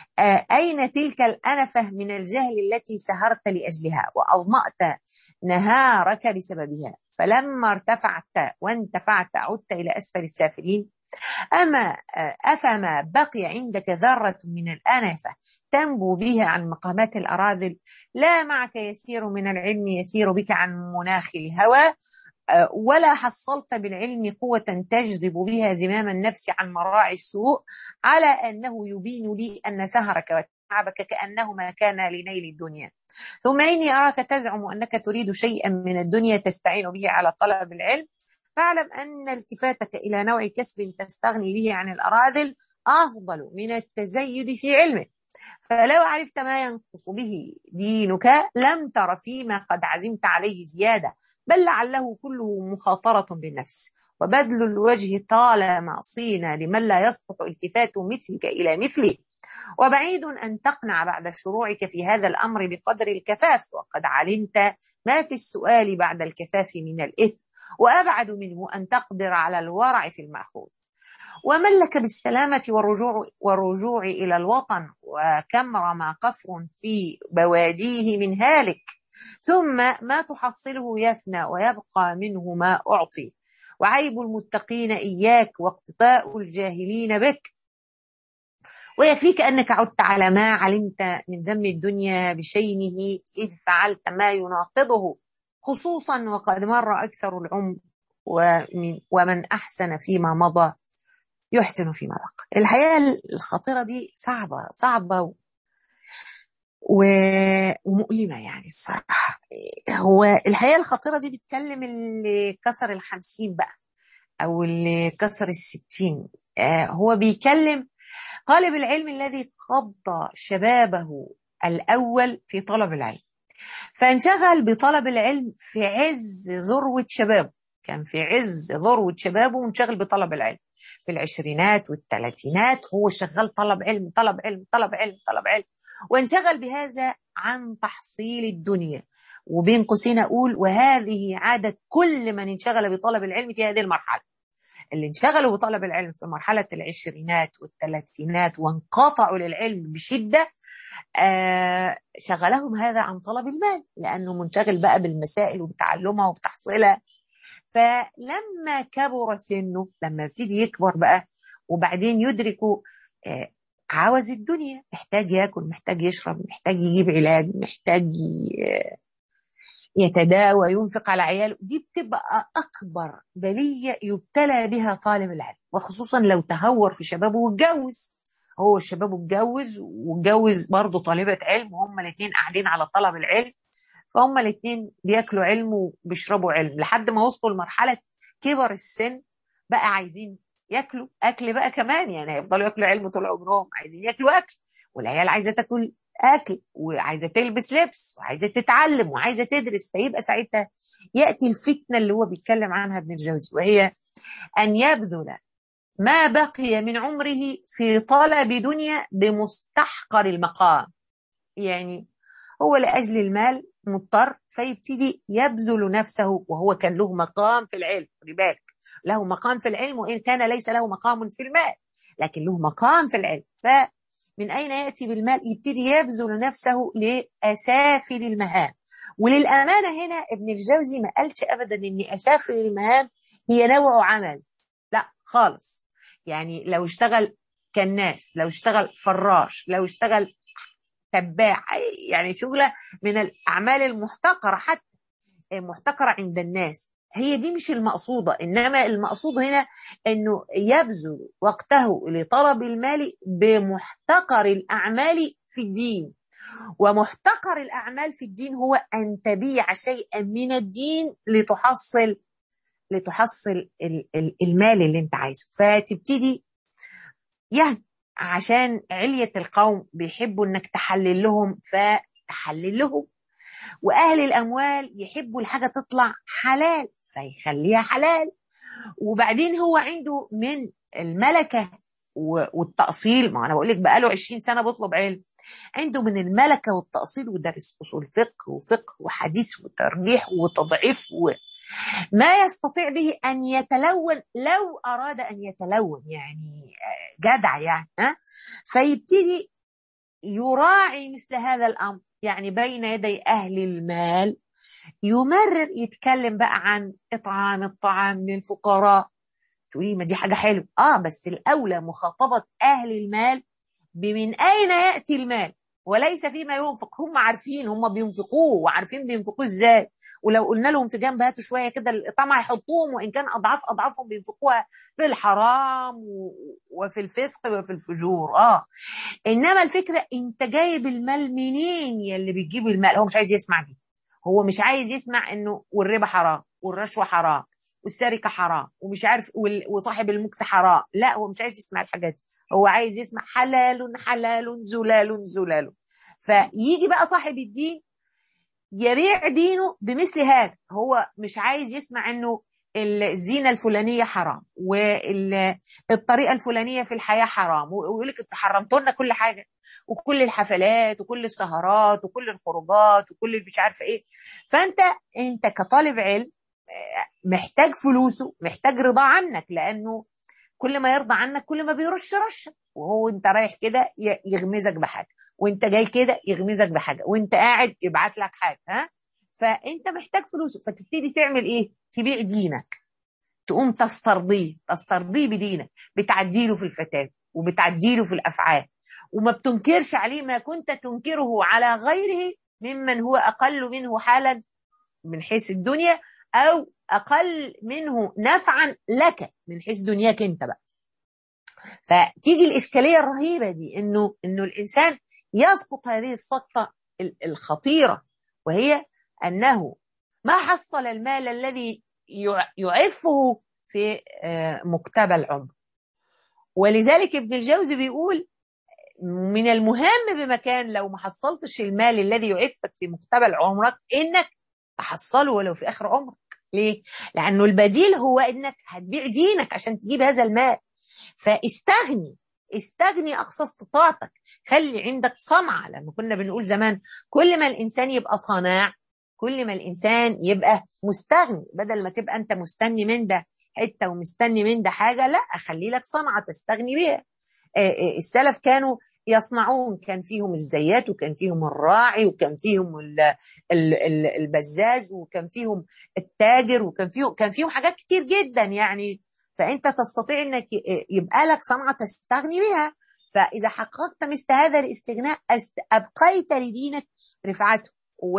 أين تلك الأنفة من الجهل التي سهرت لأجلها وأظمأت نهارك بسببها فلما ارتفعت وانتفعت عدت إلى أسفل السافلين أما أفما بقي عندك ذرة من الأنفة تنبو بها عن مقامات الأراذل لا معك يسير من العلم يسير بك عن مناخ الهوى ولا حصلت بالعلم قوة تجذب بها زمام النفس عن مراعي السوء على أنه يبين لي أن سهرك وتعبك كأنهما كان لنيل الدنيا ثم إني أراك تزعم أنك تريد شيئا من الدنيا تستعين به على طلب العلم فاعلم أن التفاتك إلى نوع كسب تستغني به عن الأراذل أفضل من التزيد في علمه فلو عرفت ما ينقص به دينك لم تر فيما قد عزمت عليه زيادة بل لعله كله مخاطرة بالنفس وبذل الوجه طالما صينا لمن لا يصلح التفات مثلك إلى مثله وبعيد أن تقنع بعد شروعك في هذا الأمر بقدر الكفاف وقد علمت ما في السؤال بعد الكفاف من الإثم وأبعد منه أن تقدر على الورع في المأخوذ ومن لك بالسلامة والرجوع, والرجوع إلى الوطن وكم رمى قفر في بواديه من هالك ثم ما تحصله يفنى ويبقى منه ما أعطي وعيب المتقين إياك واقتطاء الجاهلين بك ويكفيك أنك عدت على ما علمت من ذم الدنيا بشينه إذ فعلت ما يناقضه خصوصا وقد مر أكثر العمر ومن, ومن أحسن فيما مضى يحسن فيما بقى الحياة الخطيرة دي صعبة صعبة ومؤلمة يعني الصراحة هو الحياة الخطيرة دي بتكلم اللي كسر الخمسين بقى أو اللي كسر الستين هو بيكلم طالب العلم الذي قضى شبابه الأول في طلب العلم فانشغل بطلب العلم في عز ذروة شبابه كان في عز ذروة شبابه وانشغل بطلب العلم في العشرينات والثلاثينات هو شغال طلب علم طلب علم طلب علم طلب علم وانشغل بهذا عن تحصيل الدنيا وبين قوسين أقول وهذه عادة كل من انشغل بطلب العلم في هذه المرحلة اللي انشغلوا بطلب العلم في مرحلة العشرينات والثلاثينات وانقطعوا للعلم بشدة آه شغلهم هذا عن طلب المال لأنه منشغل بقى بالمسائل وبتعلمها وبتحصيلها فلما كبر سنه لما ابتدي يكبر بقى وبعدين يدركوا آه عاوز الدنيا محتاج ياكل محتاج يشرب محتاج يجيب علاج محتاج يتداوى ينفق على عياله دي بتبقى أكبر بلية يبتلى بها طالب العلم وخصوصا لو تهور في شبابه واتجوز هو شبابه اتجوز واتجوز برضه طالبة علم وهم الاثنين قاعدين على طلب العلم فهم الاثنين بياكلوا علم وبيشربوا علم لحد ما وصلوا لمرحلة كبر السن بقى عايزين ياكلوا اكل بقى كمان يعني هيفضلوا ياكلوا علم طول عمرهم عايزين ياكلوا اكل والعيال عايزه تاكل اكل وعايزه تلبس لبس وعايزه تتعلم وعايزه تدرس فيبقى ساعتها ياتي الفتنه اللي هو بيتكلم عنها ابن الجوزي وهي ان يبذل ما بقي من عمره في طلب دنيا بمستحقر المقام يعني هو لاجل المال مضطر فيبتدي يبذل نفسه وهو كان له مقام في العلم خلي له مقام في العلم وان كان ليس له مقام في المال لكن له مقام في العلم فمن اين ياتي بالمال يبتدي يبذل نفسه لاسافل المهام وللامانه هنا ابن الجوزي ما قالش ابدا ان اسافل المهام هي نوع عمل لا خالص يعني لو اشتغل كناس لو اشتغل فراش لو اشتغل تباع يعني شغلة من الأعمال المحتقرة حتى محتقرة عند الناس هي دي مش المقصودة إنما المقصود هنا أنه يبذل وقته لطلب المال بمحتقر الأعمال في الدين ومحتقر الأعمال في الدين هو أن تبيع شيئا من الدين لتحصل لتحصل المال اللي انت عايزه فتبتدي يعني عشان علية القوم بيحبوا انك تحلل لهم فتحلل لهم واهل الاموال يحبوا الحاجه تطلع حلال فيخليها حلال وبعدين هو عنده من الملكه والتاصيل ما انا بقول لك بقاله 20 سنه بيطلب علم عنده من الملكه والتاصيل ودرس اصول فقه وفقه وحديث وترجيح وتضعيف و... ما يستطيع به ان يتلون لو اراد ان يتلون يعني جدع يعني ها فيبتدي يراعي مثل هذا الامر يعني بين يدي اهل المال يمرر يتكلم بقى عن اطعام الطعام للفقراء تقولي ما دي حاجه حلوه اه بس الاولى مخاطبه اهل المال بمن اين ياتي المال وليس فيما ينفق هم عارفين هم بينفقوه وعارفين بينفقوه ازاي ولو قلنا لهم في جنب هاتوا شويه كده الإطعام هيحطوهم وان كان اضعاف اضعافهم بينفقوها في الحرام وفي الفسق وفي الفجور اه انما الفكره انت جايب المال منين يا اللي بتجيب المال هو مش عايز يسمع دي هو مش عايز يسمع انه والربا حرام والرشوه حرام والسرقه حرام ومش عارف وصاحب المكس حرام لا هو مش عايز يسمع الحاجات دي هو عايز يسمع حلال حلال زلال زلال فيجي بقى صاحب الدين يبيع دينه بمثل هذا هو مش عايز يسمع انه الزينه الفلانيه حرام والطريقه الفلانيه في الحياه حرام ويقول لك انتوا حرمتوا لنا كل حاجه وكل الحفلات وكل السهرات وكل الخروجات وكل اللي مش عارفه ايه فانت انت كطالب علم محتاج فلوسه محتاج رضا عنك لانه كل ما يرضى عنك كل ما بيرش رشه وهو انت رايح كده يغمزك بحاجه وانت جاي كده يغمزك بحاجه وانت قاعد يبعت لك حاجه ها فانت محتاج فلوسه فتبتدي تعمل ايه تبيع دينك تقوم تسترضيه تسترضيه بدينك بتعديله في الفتاوى وبتعديله في الافعال وما بتنكرش عليه ما كنت تنكره على غيره ممن هو اقل منه حالا من حيث الدنيا او اقل منه نفعا لك من حيث دنياك انت بقى فتيجي الاشكاليه الرهيبه دي انه انه الانسان يسقط هذه السقطه الخطيره وهي انه ما حصل المال الذي يعفه في مقتبل العمر ولذلك ابن الجوزي بيقول من المهم بمكان لو ما حصلتش المال الذي يعفك في مقتبل عمرك انك تحصله ولو في اخر عمرك ليه؟ لانه البديل هو انك هتبيع دينك عشان تجيب هذا المال فاستغني استغني اقصى استطاعتك خلي عندك صنعه لما كنا بنقول زمان كل ما الانسان يبقى صناع كل ما الانسان يبقى مستغني بدل ما تبقى انت مستني من ده حته ومستني من ده حاجه لا خلي لك صنعه تستغني بيها السلف كانوا يصنعون كان فيهم الزيات وكان فيهم الراعي وكان فيهم البزاز وكان فيهم التاجر وكان فيهم كان فيهم حاجات كتير جدا يعني فانت تستطيع انك يبقى لك صنعه تستغني بها فاذا حققت مثل هذا الاستغناء ابقيت لدينك رفعته و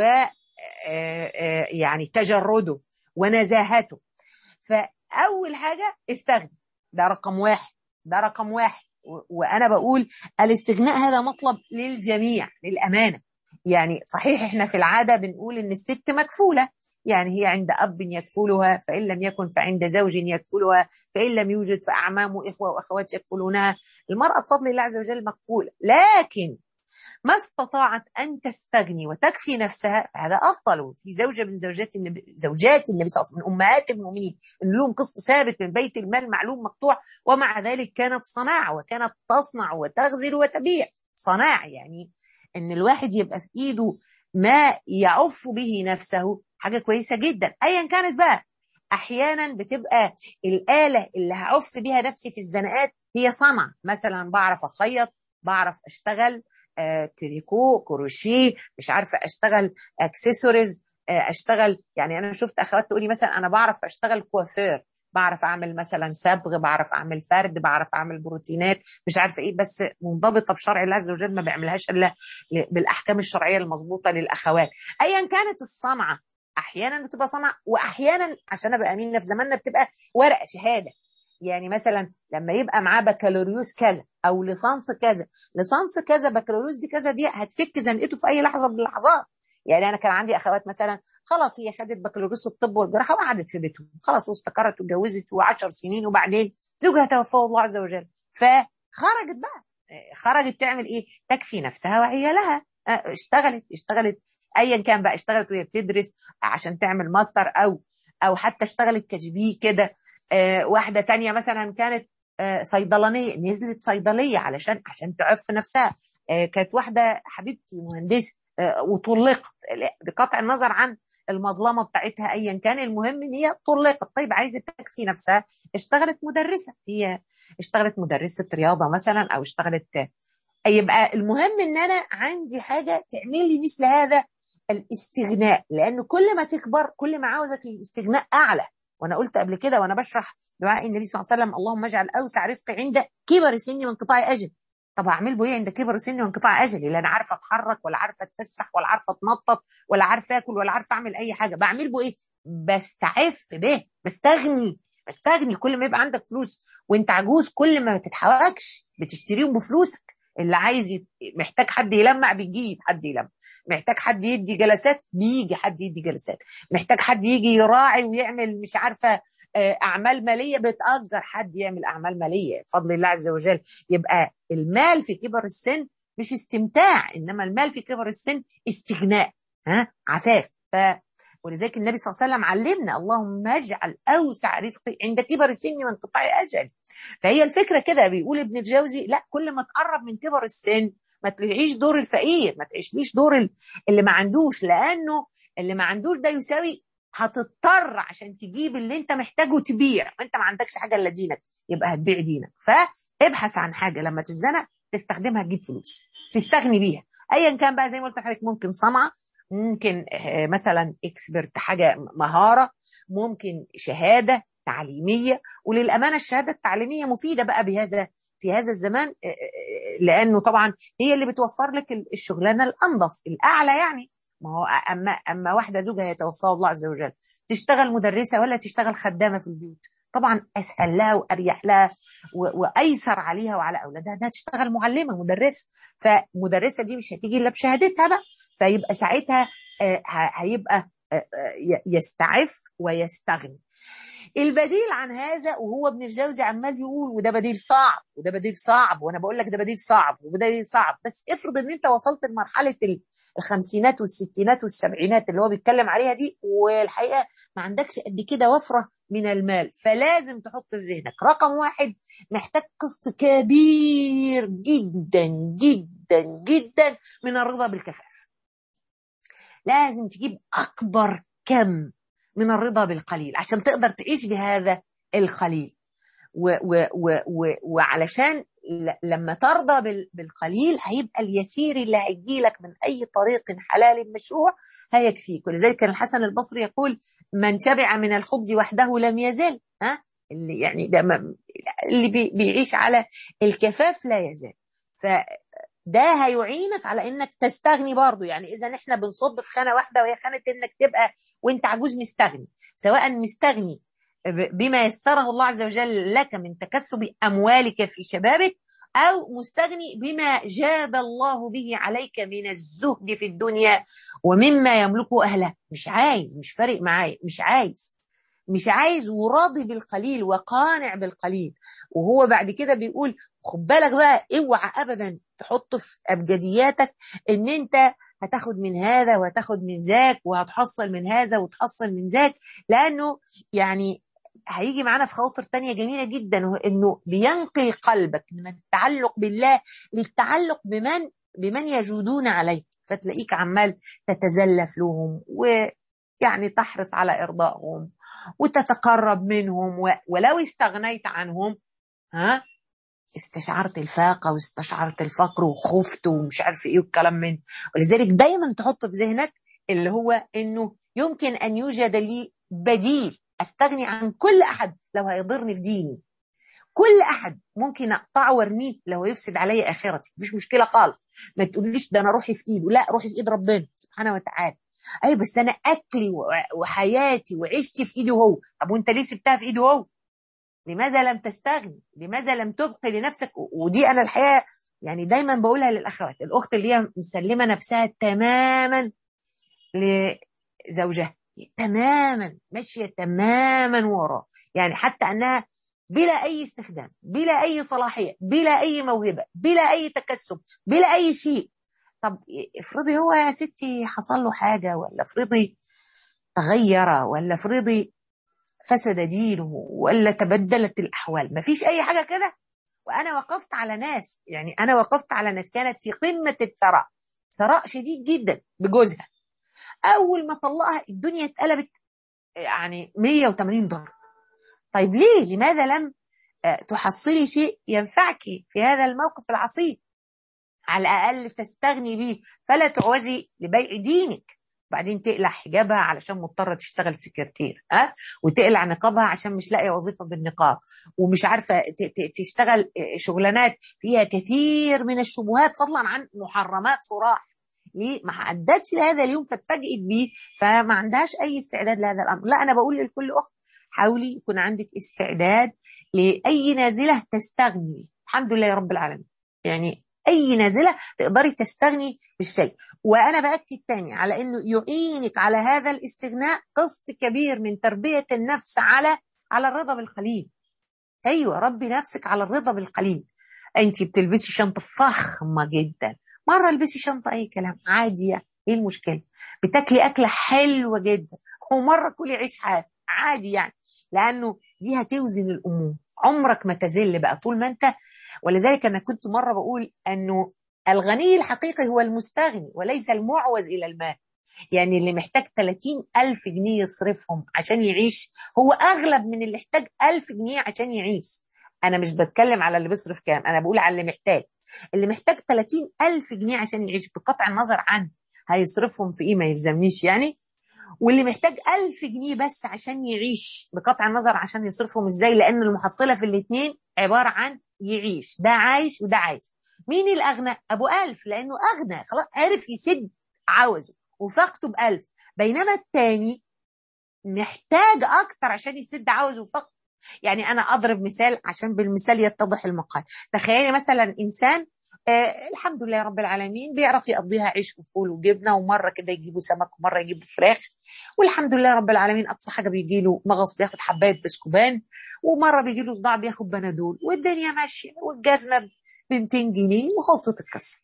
يعني تجرده ونزاهته فاول حاجه استغني ده رقم واحد ده رقم واحد وانا بقول الاستغناء هذا مطلب للجميع للامانه يعني صحيح احنا في العاده بنقول ان الست مكفوله يعني هي عند اب يكفلها فان لم يكن فعند زوج يكفلها فان لم يوجد فاعمام واخوه واخوات يكفلونها المراه بفضل الله عز وجل مكفوله لكن ما استطاعت ان تستغني وتكفي نفسها فهذا افضل في زوجه من زوجات النبي زوجات النبي صلى الله عليه وسلم من امهات المؤمنين ان لهم قسط ثابت من بيت المال معلوم مقطوع ومع ذلك كانت صناعه وكانت تصنع وتغزل وتبيع صناعه يعني ان الواحد يبقى في ايده ما يعف به نفسه حاجه كويسه جدا ايا كانت بقى احيانا بتبقى الاله اللي هعف بيها نفسي في الزنقات هي صنعه مثلا بعرف اخيط بعرف اشتغل آه تريكو كروشيه مش عارفه اشتغل اكسسوارز آه اشتغل يعني انا شفت اخوات تقولي مثلا انا بعرف اشتغل كوافير بعرف اعمل مثلا صبغ بعرف اعمل فرد بعرف اعمل بروتينات مش عارفه ايه بس منضبطه بشرع الله عز وجل ما بيعملهاش الا بالاحكام الشرعيه المظبوطه للاخوات ايا كانت الصنعه احيانا بتبقى صنعه واحيانا عشان ابقى امين في زماننا بتبقى ورقه شهاده يعني مثلا لما يبقى معاه بكالوريوس كذا او ليسانس كذا ليسانس كذا بكالوريوس دي كذا دي هتفك زنقته في اي لحظه من اللحظات يعني انا كان عندي اخوات مثلا خلاص هي خدت بكالوريوس الطب والجراحه وقعدت في بيتهم خلاص واستقرت واتجوزت و10 سنين وبعدين زوجها توفاه الله عز وجل فخرجت بقى خرجت تعمل ايه تكفي نفسها وعيالها اشتغلت اشتغلت ايا كان بقى اشتغلت وهي بتدرس عشان تعمل ماستر او او حتى اشتغلت كجبي كده اه واحده تانية مثلا كانت اه صيدلانيه نزلت صيدليه علشان عشان تعف نفسها اه كانت واحده حبيبتي مهندسه وطلقت بقطع النظر عن المظلمه بتاعتها ايا كان المهم ان هي طلقت طيب عايزه تكفي نفسها اشتغلت مدرسه هي اشتغلت مدرسه رياضه مثلا او اشتغلت يبقى المهم ان انا عندي حاجه تعمل لي مثل هذا الاستغناء لان كل ما تكبر كل ما عاوزك للاستغناء اعلى وانا قلت قبل كده وانا بشرح دعاء النبي صلى الله عليه وسلم اللهم اجعل اوسع رزقي عند كبر سني وانقطاع اجل طب اعمل به ايه عند كبر سني وانقطاع اجلي لا انا عارفه اتحرك ولا عارفه اتفسح ولا عارفه اتنطط ولا عارفه اكل ولا عارفه اعمل اي حاجه بعمل به ايه بستعف به بستغني بستغني كل ما يبقى عندك فلوس وانت عجوز كل ما ما تتحوكش بتشتريهم بفلوسك اللي عايز يت... محتاج حد يلمع بيجيب حد يلمع محتاج حد يدي جلسات بيجي حد يدي جلسات محتاج حد يجي يراعي ويعمل مش عارفه اعمال ماليه بتاجر حد يعمل اعمال ماليه بفضل الله عز وجل يبقى المال في كبر السن مش استمتاع انما المال في كبر السن استغناء ها عفاف ف ولذلك النبي صلى الله عليه وسلم علمنا اللهم اجعل اوسع رزقي عند كبر السن وانقطاع اجل فهي الفكره كده بيقول ابن الجوزي لا كل ما تقرب من كبر السن ما تعيش دور الفقير ما تعيشليش دور اللي ما عندوش لانه اللي ما عندوش ده يساوي هتضطر عشان تجيب اللي انت محتاجه تبيع وانت ما عندكش حاجه الا دينك يبقى هتبيع دينك فابحث عن حاجه لما تتزنق تستخدمها تجيب فلوس تستغني بيها ايا كان بقى زي ما قلت لحضرتك ممكن صنعه ممكن مثلا اكسبرت حاجه مهاره ممكن شهاده تعليميه وللامانه الشهاده التعليميه مفيده بقى بهذا في هذا الزمان لانه طبعا هي اللي بتوفر لك الشغلانه الانظف الاعلى يعني ما هو اما اما واحده زوجها يتوفاه الله عز وجل تشتغل مدرسه ولا تشتغل خدامه في البيوت طبعا اسهل لها واريح لها وايسر عليها وعلى اولادها انها تشتغل معلمه مدرسه فمدرسه دي مش هتيجي الا بشهادتها بقى فيبقى ساعتها هيبقى يستعف ويستغني البديل عن هذا وهو ابن الجوزي عمال يقول وده بديل صعب وده بديل صعب وانا بقول لك ده بديل صعب وده بديل صعب بس افرض ان انت وصلت لمرحله الخمسينات والستينات والسبعينات اللي هو بيتكلم عليها دي والحقيقه ما عندكش قد كده وفره من المال فلازم تحط في ذهنك رقم واحد محتاج قسط كبير جدا جدا جدا من الرضا بالكفاف لازم تجيب اكبر كم من الرضا بالقليل عشان تقدر تعيش بهذا القليل و و و و وعلشان لما ترضى بالقليل هيبقى اليسير اللي هيجي لك من اي طريق حلال مشروع هيكفيك ولذلك كان الحسن البصري يقول من شبع من الخبز وحده لم يزل ها اللي يعني ده اللي بيعيش على الكفاف لا يزال فده هيعينك على انك تستغني برضه يعني اذا احنا بنصب في خانه واحده وهي خانه انك تبقى وانت عجوز مستغني سواء مستغني بما يسره الله عز وجل لك من تكسب اموالك في شبابك او مستغني بما جاد الله به عليك من الزهد في الدنيا ومما يملكه اهله مش عايز مش فارق معايا مش عايز مش عايز وراضي بالقليل وقانع بالقليل وهو بعد كده بيقول خد بالك بقى اوعى ابدا تحط في ابجدياتك ان انت هتاخد من هذا وهتاخد من ذاك وهتحصل من هذا وتحصل من ذاك لانه يعني هيجي معانا في خواطر تانية جميلة جدا انه بينقل قلبك من التعلق بالله للتعلق بمن بمن يجودون عليك فتلاقيك عمال تتزلف لهم ويعني تحرص على ارضائهم وتتقرب منهم ولو استغنيت عنهم ها استشعرت الفاقه واستشعرت الفقر وخفت ومش عارف ايه والكلام من ولذلك دايما تحط في ذهنك اللي هو انه يمكن ان يوجد لي بديل استغني عن كل احد لو هيضرني في ديني كل احد ممكن اقطعه وارميه لو يفسد علي اخرتي مفيش مشكله خالص ما تقوليش ده انا روحي في ايده لا روحي في ايد ربنا سبحانه وتعالى اي بس انا اكلي وحياتي وعيشتي في ايده هو طب وانت ليه سبتها في ايده هو لماذا لم تستغني لماذا لم تبقي لنفسك ودي انا الحقيقه يعني دايما بقولها للاخوات الاخت اللي هي مسلمه نفسها تماما لزوجها تماما ماشيه تماما وراه يعني حتى انها بلا اي استخدام بلا اي صلاحيه بلا اي موهبه بلا اي تكسب بلا اي شيء طب افرضي هو يا ستي حصل له حاجه ولا افرضي تغير ولا افرضي فسد دينه ولا تبدلت الاحوال ما فيش اي حاجه كده وانا وقفت على ناس يعني انا وقفت على ناس كانت في قمه الثراء ثراء شديد جدا بجوزها اول ما طلقها الدنيا اتقلبت يعني 180 درجه طيب ليه لماذا لم تحصلي شيء ينفعك في هذا الموقف العصيب على الاقل تستغني به فلا تعوزي لبيع دينك بعدين تقلع حجابها علشان مضطره تشتغل سكرتير ها أه؟ وتقلع نقابها عشان مش لاقيه وظيفه بالنقاب ومش عارفه تشتغل شغلانات فيها كثير من الشبهات فضلا عن محرمات صراح ليه ما عدتش لهذا اليوم فاتفاجئت بيه فما عندهاش اي استعداد لهذا الامر لا انا بقول لكل اخت حاولي يكون عندك استعداد لاي نازله تستغني الحمد لله يا رب العالمين يعني اي نازله تقدري تستغني بالشيء وانا باكد تاني على انه يعينك على هذا الاستغناء قسط كبير من تربيه النفس على على الرضا بالقليل ايوه ربي نفسك على الرضا بالقليل انت بتلبسي شنطه فخمه جدا مره البسي شنطه اي كلام عاديه ايه المشكله بتاكلي اكله حلوه جدا ومره كلي عيش حاف عادي يعني لانه دي هتوزن الامور عمرك ما تزل بقى طول ما انت ولذلك انا كنت مره بقول انه الغني الحقيقي هو المستغني وليس المعوز الى المال يعني اللي محتاج 30 ألف جنيه يصرفهم عشان يعيش هو أغلب من اللي محتاج ألف جنيه عشان يعيش أنا مش بتكلم على اللي بيصرف كام أنا بقول على اللي محتاج اللي محتاج 30 ألف جنيه عشان يعيش بقطع النظر عن هيصرفهم في إيه ما يلزمنيش يعني واللي محتاج ألف جنيه بس عشان يعيش بقطع النظر عشان يصرفهم ازاي لأن المحصلة في الاتنين عبارة عن يعيش ده عايش وده عايش مين الأغنى؟ أبو ألف لأنه أغنى خلاص عرف يسد عاوزه وفاقته بألف بينما التاني محتاج أكتر عشان يسد عاوزه وفاقته يعني أنا أضرب مثال عشان بالمثال يتضح المقال تخيلي مثلا إنسان آه الحمد لله رب العالمين بيعرف يقضيها عيش وفول وجبنه ومره كده يجيبوا سمك ومره يجيبوا فراخ والحمد لله رب العالمين اقصى حاجه بيجي له مغص بياخد حبايه بسكوبان ومره بيجي له صداع بياخد بنادول والدنيا ماشيه والجزمه ب 200 جنيه وخلصت القصه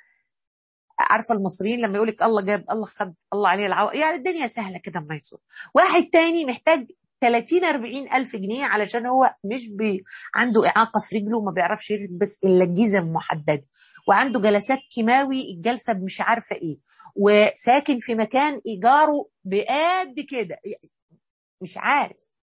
عارفه المصريين لما يقول لك الله جاب الله خد الله عليه العو يعني الدنيا سهله كده ما يسوى واحد تاني محتاج 30 40 الف جنيه علشان هو مش بي عنده اعاقه في رجله وما بيعرفش يلبس الا الجزم محدده وعنده جلسات كيماوي الجلسه مش عارفه ايه وساكن في مكان ايجاره بقد كده مش عارف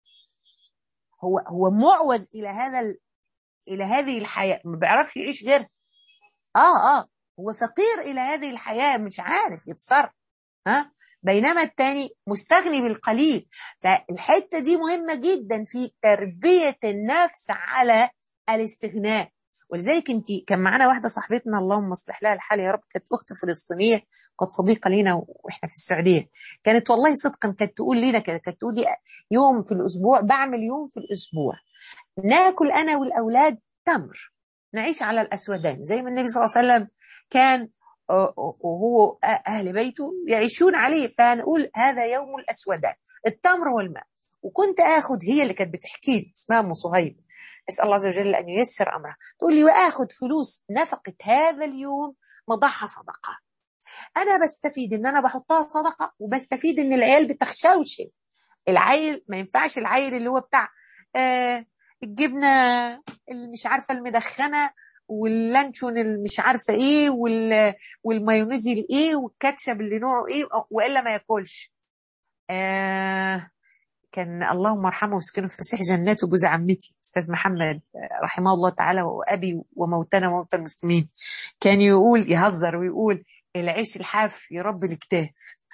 هو هو معوز الى هذا ال... الى هذه الحياه ما بيعرفش يعيش غيرها اه اه هو فقير الى هذه الحياه مش عارف يتصرف ها بينما الثاني مستغني بالقليل فالحته دي مهمه جدا في تربيه النفس على الاستغناء ولذلك انت كان معانا واحده صاحبتنا اللهم اصلح لها الحال يا رب كانت اخت فلسطينيه كانت صديقه لينا واحنا في السعوديه كانت والله صدقا كانت تقول لنا كده كانت تقول لي يوم في الاسبوع بعمل يوم في الاسبوع ناكل انا والاولاد تمر نعيش على الاسودان زي ما النبي صلى الله عليه وسلم كان وهو اهل بيته يعيشون عليه فنقول هذا يوم الاسودان التمر والماء وكنت اخد هي اللي كانت بتحكي لي اسمها ام صهيب اسال الله عز وجل ان ييسر امرها تقول لي واخد فلوس نفقه هذا اليوم مضحى صدقه انا بستفيد ان انا بحطها صدقه وبستفيد ان العيال بتخشوشن العيل ما ينفعش العيل اللي هو بتاع آه الجبنه اللي مش عارفه المدخنه واللانشون اللي مش عارفه ايه وال والمايونيز الايه والكاتشب اللي نوعه ايه والا ما ياكلش آه كان اللهم ارحمه واسكنه في فسيح جناته جوز عمتي استاذ محمد رحمه الله تعالى وابي وموتنا وموتى المسلمين كان يقول يهزر ويقول العيش الحاف يربي الكتاف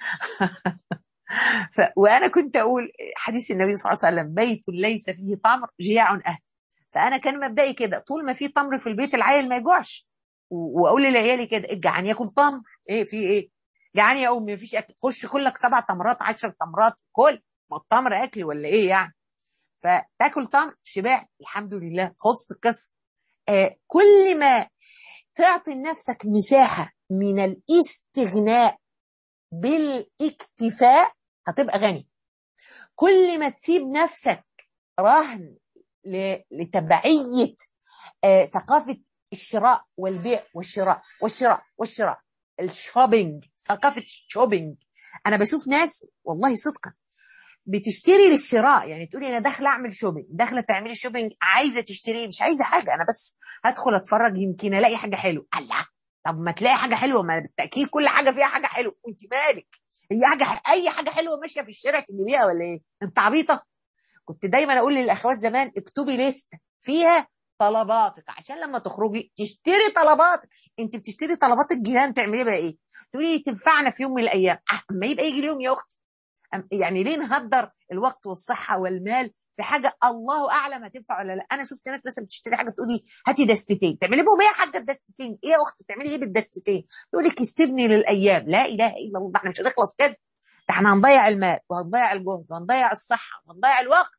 ف... وانا كنت اقول حديث النبي صلى الله عليه وسلم بيت ليس فيه تمر جياع اهل فانا كان مبدئي كده طول ما في تمر في البيت العيل ما يجوعش و... واقول لعيالي كده الجعان ياكل تمر ايه في ايه جعان يا امي مفيش اكل خش كلك سبع تمرات عشر تمرات كل ما التمر اكل ولا ايه يعني فتاكل تمر شبعت الحمد لله خلصت القصه آه كل ما تعطي لنفسك مساحه من الاستغناء بالاكتفاء هتبقى غني كل ما تسيب نفسك رهن لتبعيه آه ثقافه الشراء والبيع والشراء والشراء والشراء الشوبينج ثقافه الشوبينج انا بشوف ناس والله صدقا بتشتري للشراء يعني تقولي انا داخله اعمل شوبينج داخله تعملي شوبينج عايزه تشتري مش عايزه حاجه انا بس هدخل اتفرج يمكن الاقي حاجه حلوه الله طب ما تلاقي حاجه حلوه ما بالتاكيد كل حاجه فيها حاجه حلوه وانت مالك هي حاجه اي حاجه حلوه ماشيه في الشارع تجيبيها ولا ايه انت عبيطه كنت دايما اقول للاخوات زمان اكتبي ليست فيها طلباتك عشان لما تخرجي تشتري طلباتك انت بتشتري طلبات الجيران تعملي بقى ايه تقولي تنفعنا في يوم من الايام اما يبقى يجي اليوم يا اختي يعني ليه نهدر الوقت والصحه والمال في حاجه الله اعلم هتنفع ولا لا انا شفت ناس مثلا بتشتري حاجه تقولي هاتي دستتين تعملي بهم ايه يا حاجه الدستتين ايه يا اختي تعملي ايه بالدستتين تقول لك استبني للايام لا اله الا الله احنا مش هنخلص كده ده احنا هنضيع المال وهنضيع الجهد وهنضيع الصحه وهنضيع الوقت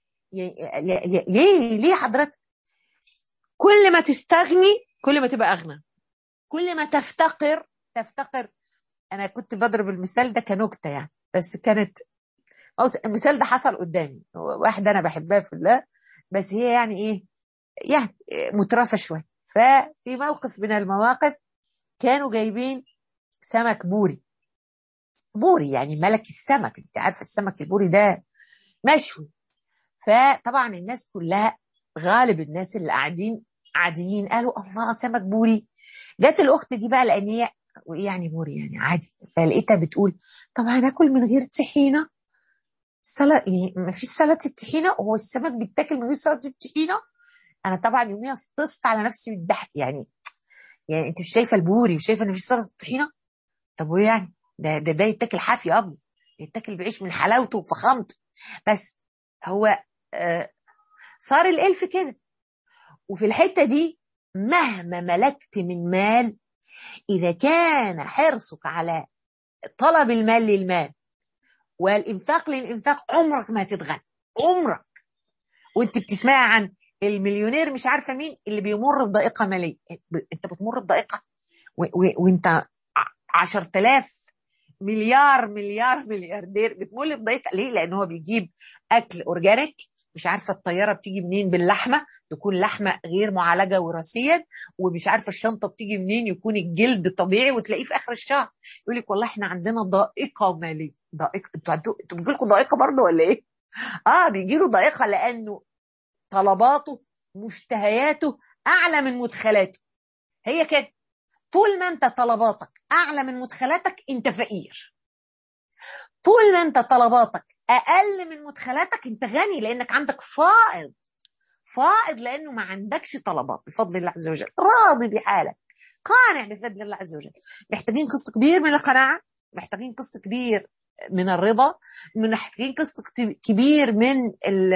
ليه ليه حضرتك كل ما تستغني كل ما تبقى اغنى كل ما تفتقر تفتقر انا كنت بضرب المثال ده كنكته يعني بس كانت المثال ده حصل قدامي واحده انا بحبها في الله بس هي يعني ايه يعني مترفه شويه ففي موقف من المواقف كانوا جايبين سمك بوري بوري يعني ملك السمك انت عارفه السمك البوري ده مشوي فطبعا الناس كلها غالب الناس اللي قاعدين عاديين قالوا الله سمك بوري جت الاخت دي بقى لان هي وايه يعني بوري يعني عادي فلقيتها بتقول طب هناكل من غير طحينه سلطه يعني ما فيش سلطه الطحينه هو السمك بيتاكل من غير سلطه الطحينه انا طبعا يوميها فطست على نفسي بالضحك يعني يعني انت مش شايفه البوري وشايفه ان في سلطه الطحينه طب وايه يعني ده ده ده يتاكل حافي ابيض يتاكل بعيش من حلاوته وفخامته بس هو آه صار الالف كده وفي الحته دي مهما ملكت من مال اذا كان حرصك على طلب المال للمال والانفاق للانفاق عمرك ما هتتغنى عمرك وانت بتسمعي عن المليونير مش عارفه مين اللي بيمر بضائقه ماليه انت بتمر بضائقه وانت 10000 مليار مليار ملياردير بتمر بضائقه ليه؟ لان هو بيجيب اكل اورجانيك مش عارفه الطياره بتيجي منين باللحمه تكون لحمه غير معالجه وراثيا ومش عارفه الشنطه بتيجي منين يكون الجلد طبيعي وتلاقيه في اخر الشهر يقول لك والله احنا عندنا ضائقه ماليه ضائقه انتوا عندكم انتوا بيجي لكم ضائقه برضه ولا ايه؟ اه بيجي له ضائقه لانه طلباته مشتهياته اعلى من مدخلاته هي كده طول ما انت طلباتك اعلى من مدخلاتك انت فقير طول ما انت طلباتك اقل من مدخلاتك انت غني لانك عندك فائض فائض لانه ما عندكش طلبات بفضل الله عز وجل راضي بحالك قانع بفضل الله عز وجل محتاجين قسط كبير من القناعه محتاجين قسط كبير من الرضا محتاجين قسط كبير من ال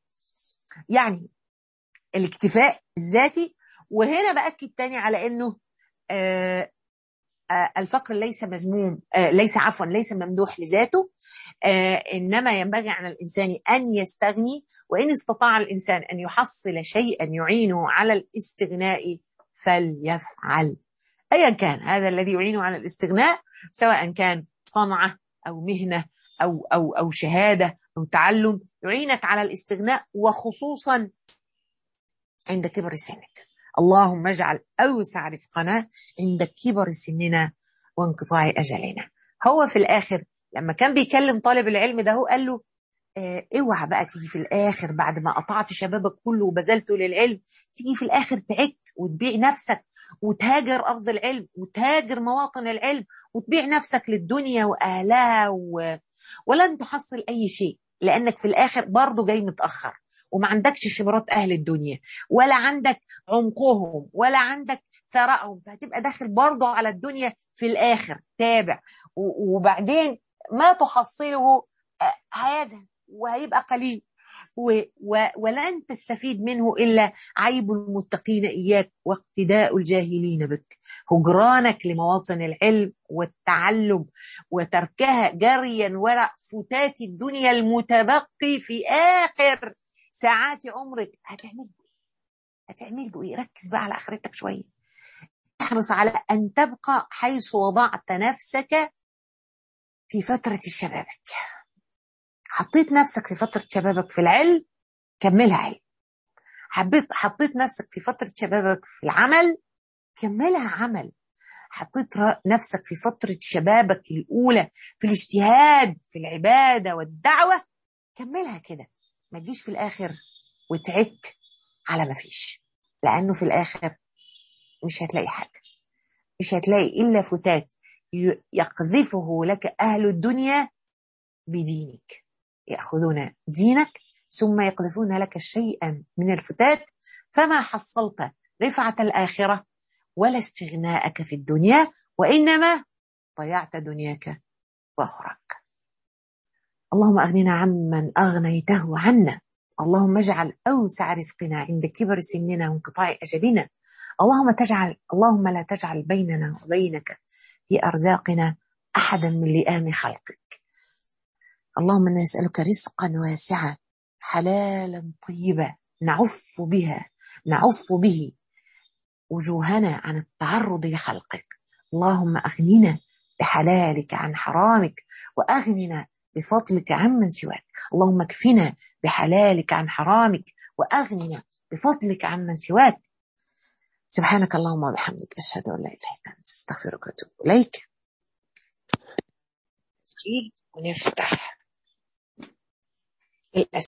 يعني الاكتفاء الذاتي وهنا باكد تاني على انه آه الفقر ليس مذموم ليس عفوا ليس ممدوح لذاته انما ينبغي على الانسان ان يستغني وان استطاع الانسان ان يحصل شيئا يعينه على الاستغناء فليفعل ايا كان هذا الذي يعينه على الاستغناء سواء كان صنعه او مهنه او او او شهاده والتعلم يعينك على الاستغناء وخصوصا عند كبر سنك اللهم اجعل أوسع رزقنا عند كبر سننا وانقطاع أجلنا هو في الآخر لما كان بيكلم طالب العلم ده هو قال له اه اوعى بقى تيجي في الآخر بعد ما قطعت شبابك كله وبذلته للعلم تيجي في الآخر تعك وتبيع نفسك وتهاجر أرض العلم وتهاجر مواطن العلم وتبيع نفسك للدنيا وأهلها و... ولن تحصل أي شيء لأنك في الآخر برضه جاي متأخر وما عندكش خبرات أهل الدنيا ولا عندك عمقهم ولا عندك ثرائهم فهتبقى داخل برضه على الدنيا في الآخر تابع وبعدين ما تحصله هذا وهيبقى قليل و و ولن تستفيد منه إلا عيب المتقين إياك واقتداء الجاهلين بك هجرانك لمواطن العلم والتعلم وتركها جريا وراء فتات الدنيا المتبقي في آخر ساعات عمرك هتعمل هتعمل ايه ركز بقى على اخرتك شويه احرص على ان تبقى حيث وضعت نفسك في فتره شبابك حطيت نفسك في فتره شبابك في العلم كملها علم حبيت حطيت نفسك في فتره شبابك في العمل كملها عمل حطيت نفسك في فتره شبابك الاولى في الاجتهاد في العباده والدعوه كملها كده ما تجيش في الاخر وتعك على ما فيش لانه في الاخر مش هتلاقي حاجه مش هتلاقي الا فتات يقذفه لك اهل الدنيا بدينك ياخذون دينك ثم يقذفون لك شيئا من الفتات فما حصلت رفعه الاخره ولا استغناءك في الدنيا وانما ضيعت دنياك واخرك اللهم اغننا عمن اغنيته عنا اللهم اجعل اوسع رزقنا عند كبر سننا وانقطاع اجلنا اللهم تجعل اللهم لا تجعل بيننا وبينك في ارزاقنا احدا من لئام خلقك اللهم انا نسالك رزقا واسعا حلالا طيبا نعف بها نعف به وجوهنا عن التعرض لخلقك اللهم اغننا بحلالك عن حرامك واغننا بفضلك عمن سواك اللهم اكفنا بحلالك عن حرامك واغننا بفضلك عمن سواك سبحانك اللهم وبحمدك اشهد ان لا اله الا انت استغفرك واتوب اليك ونفتح الأسئلة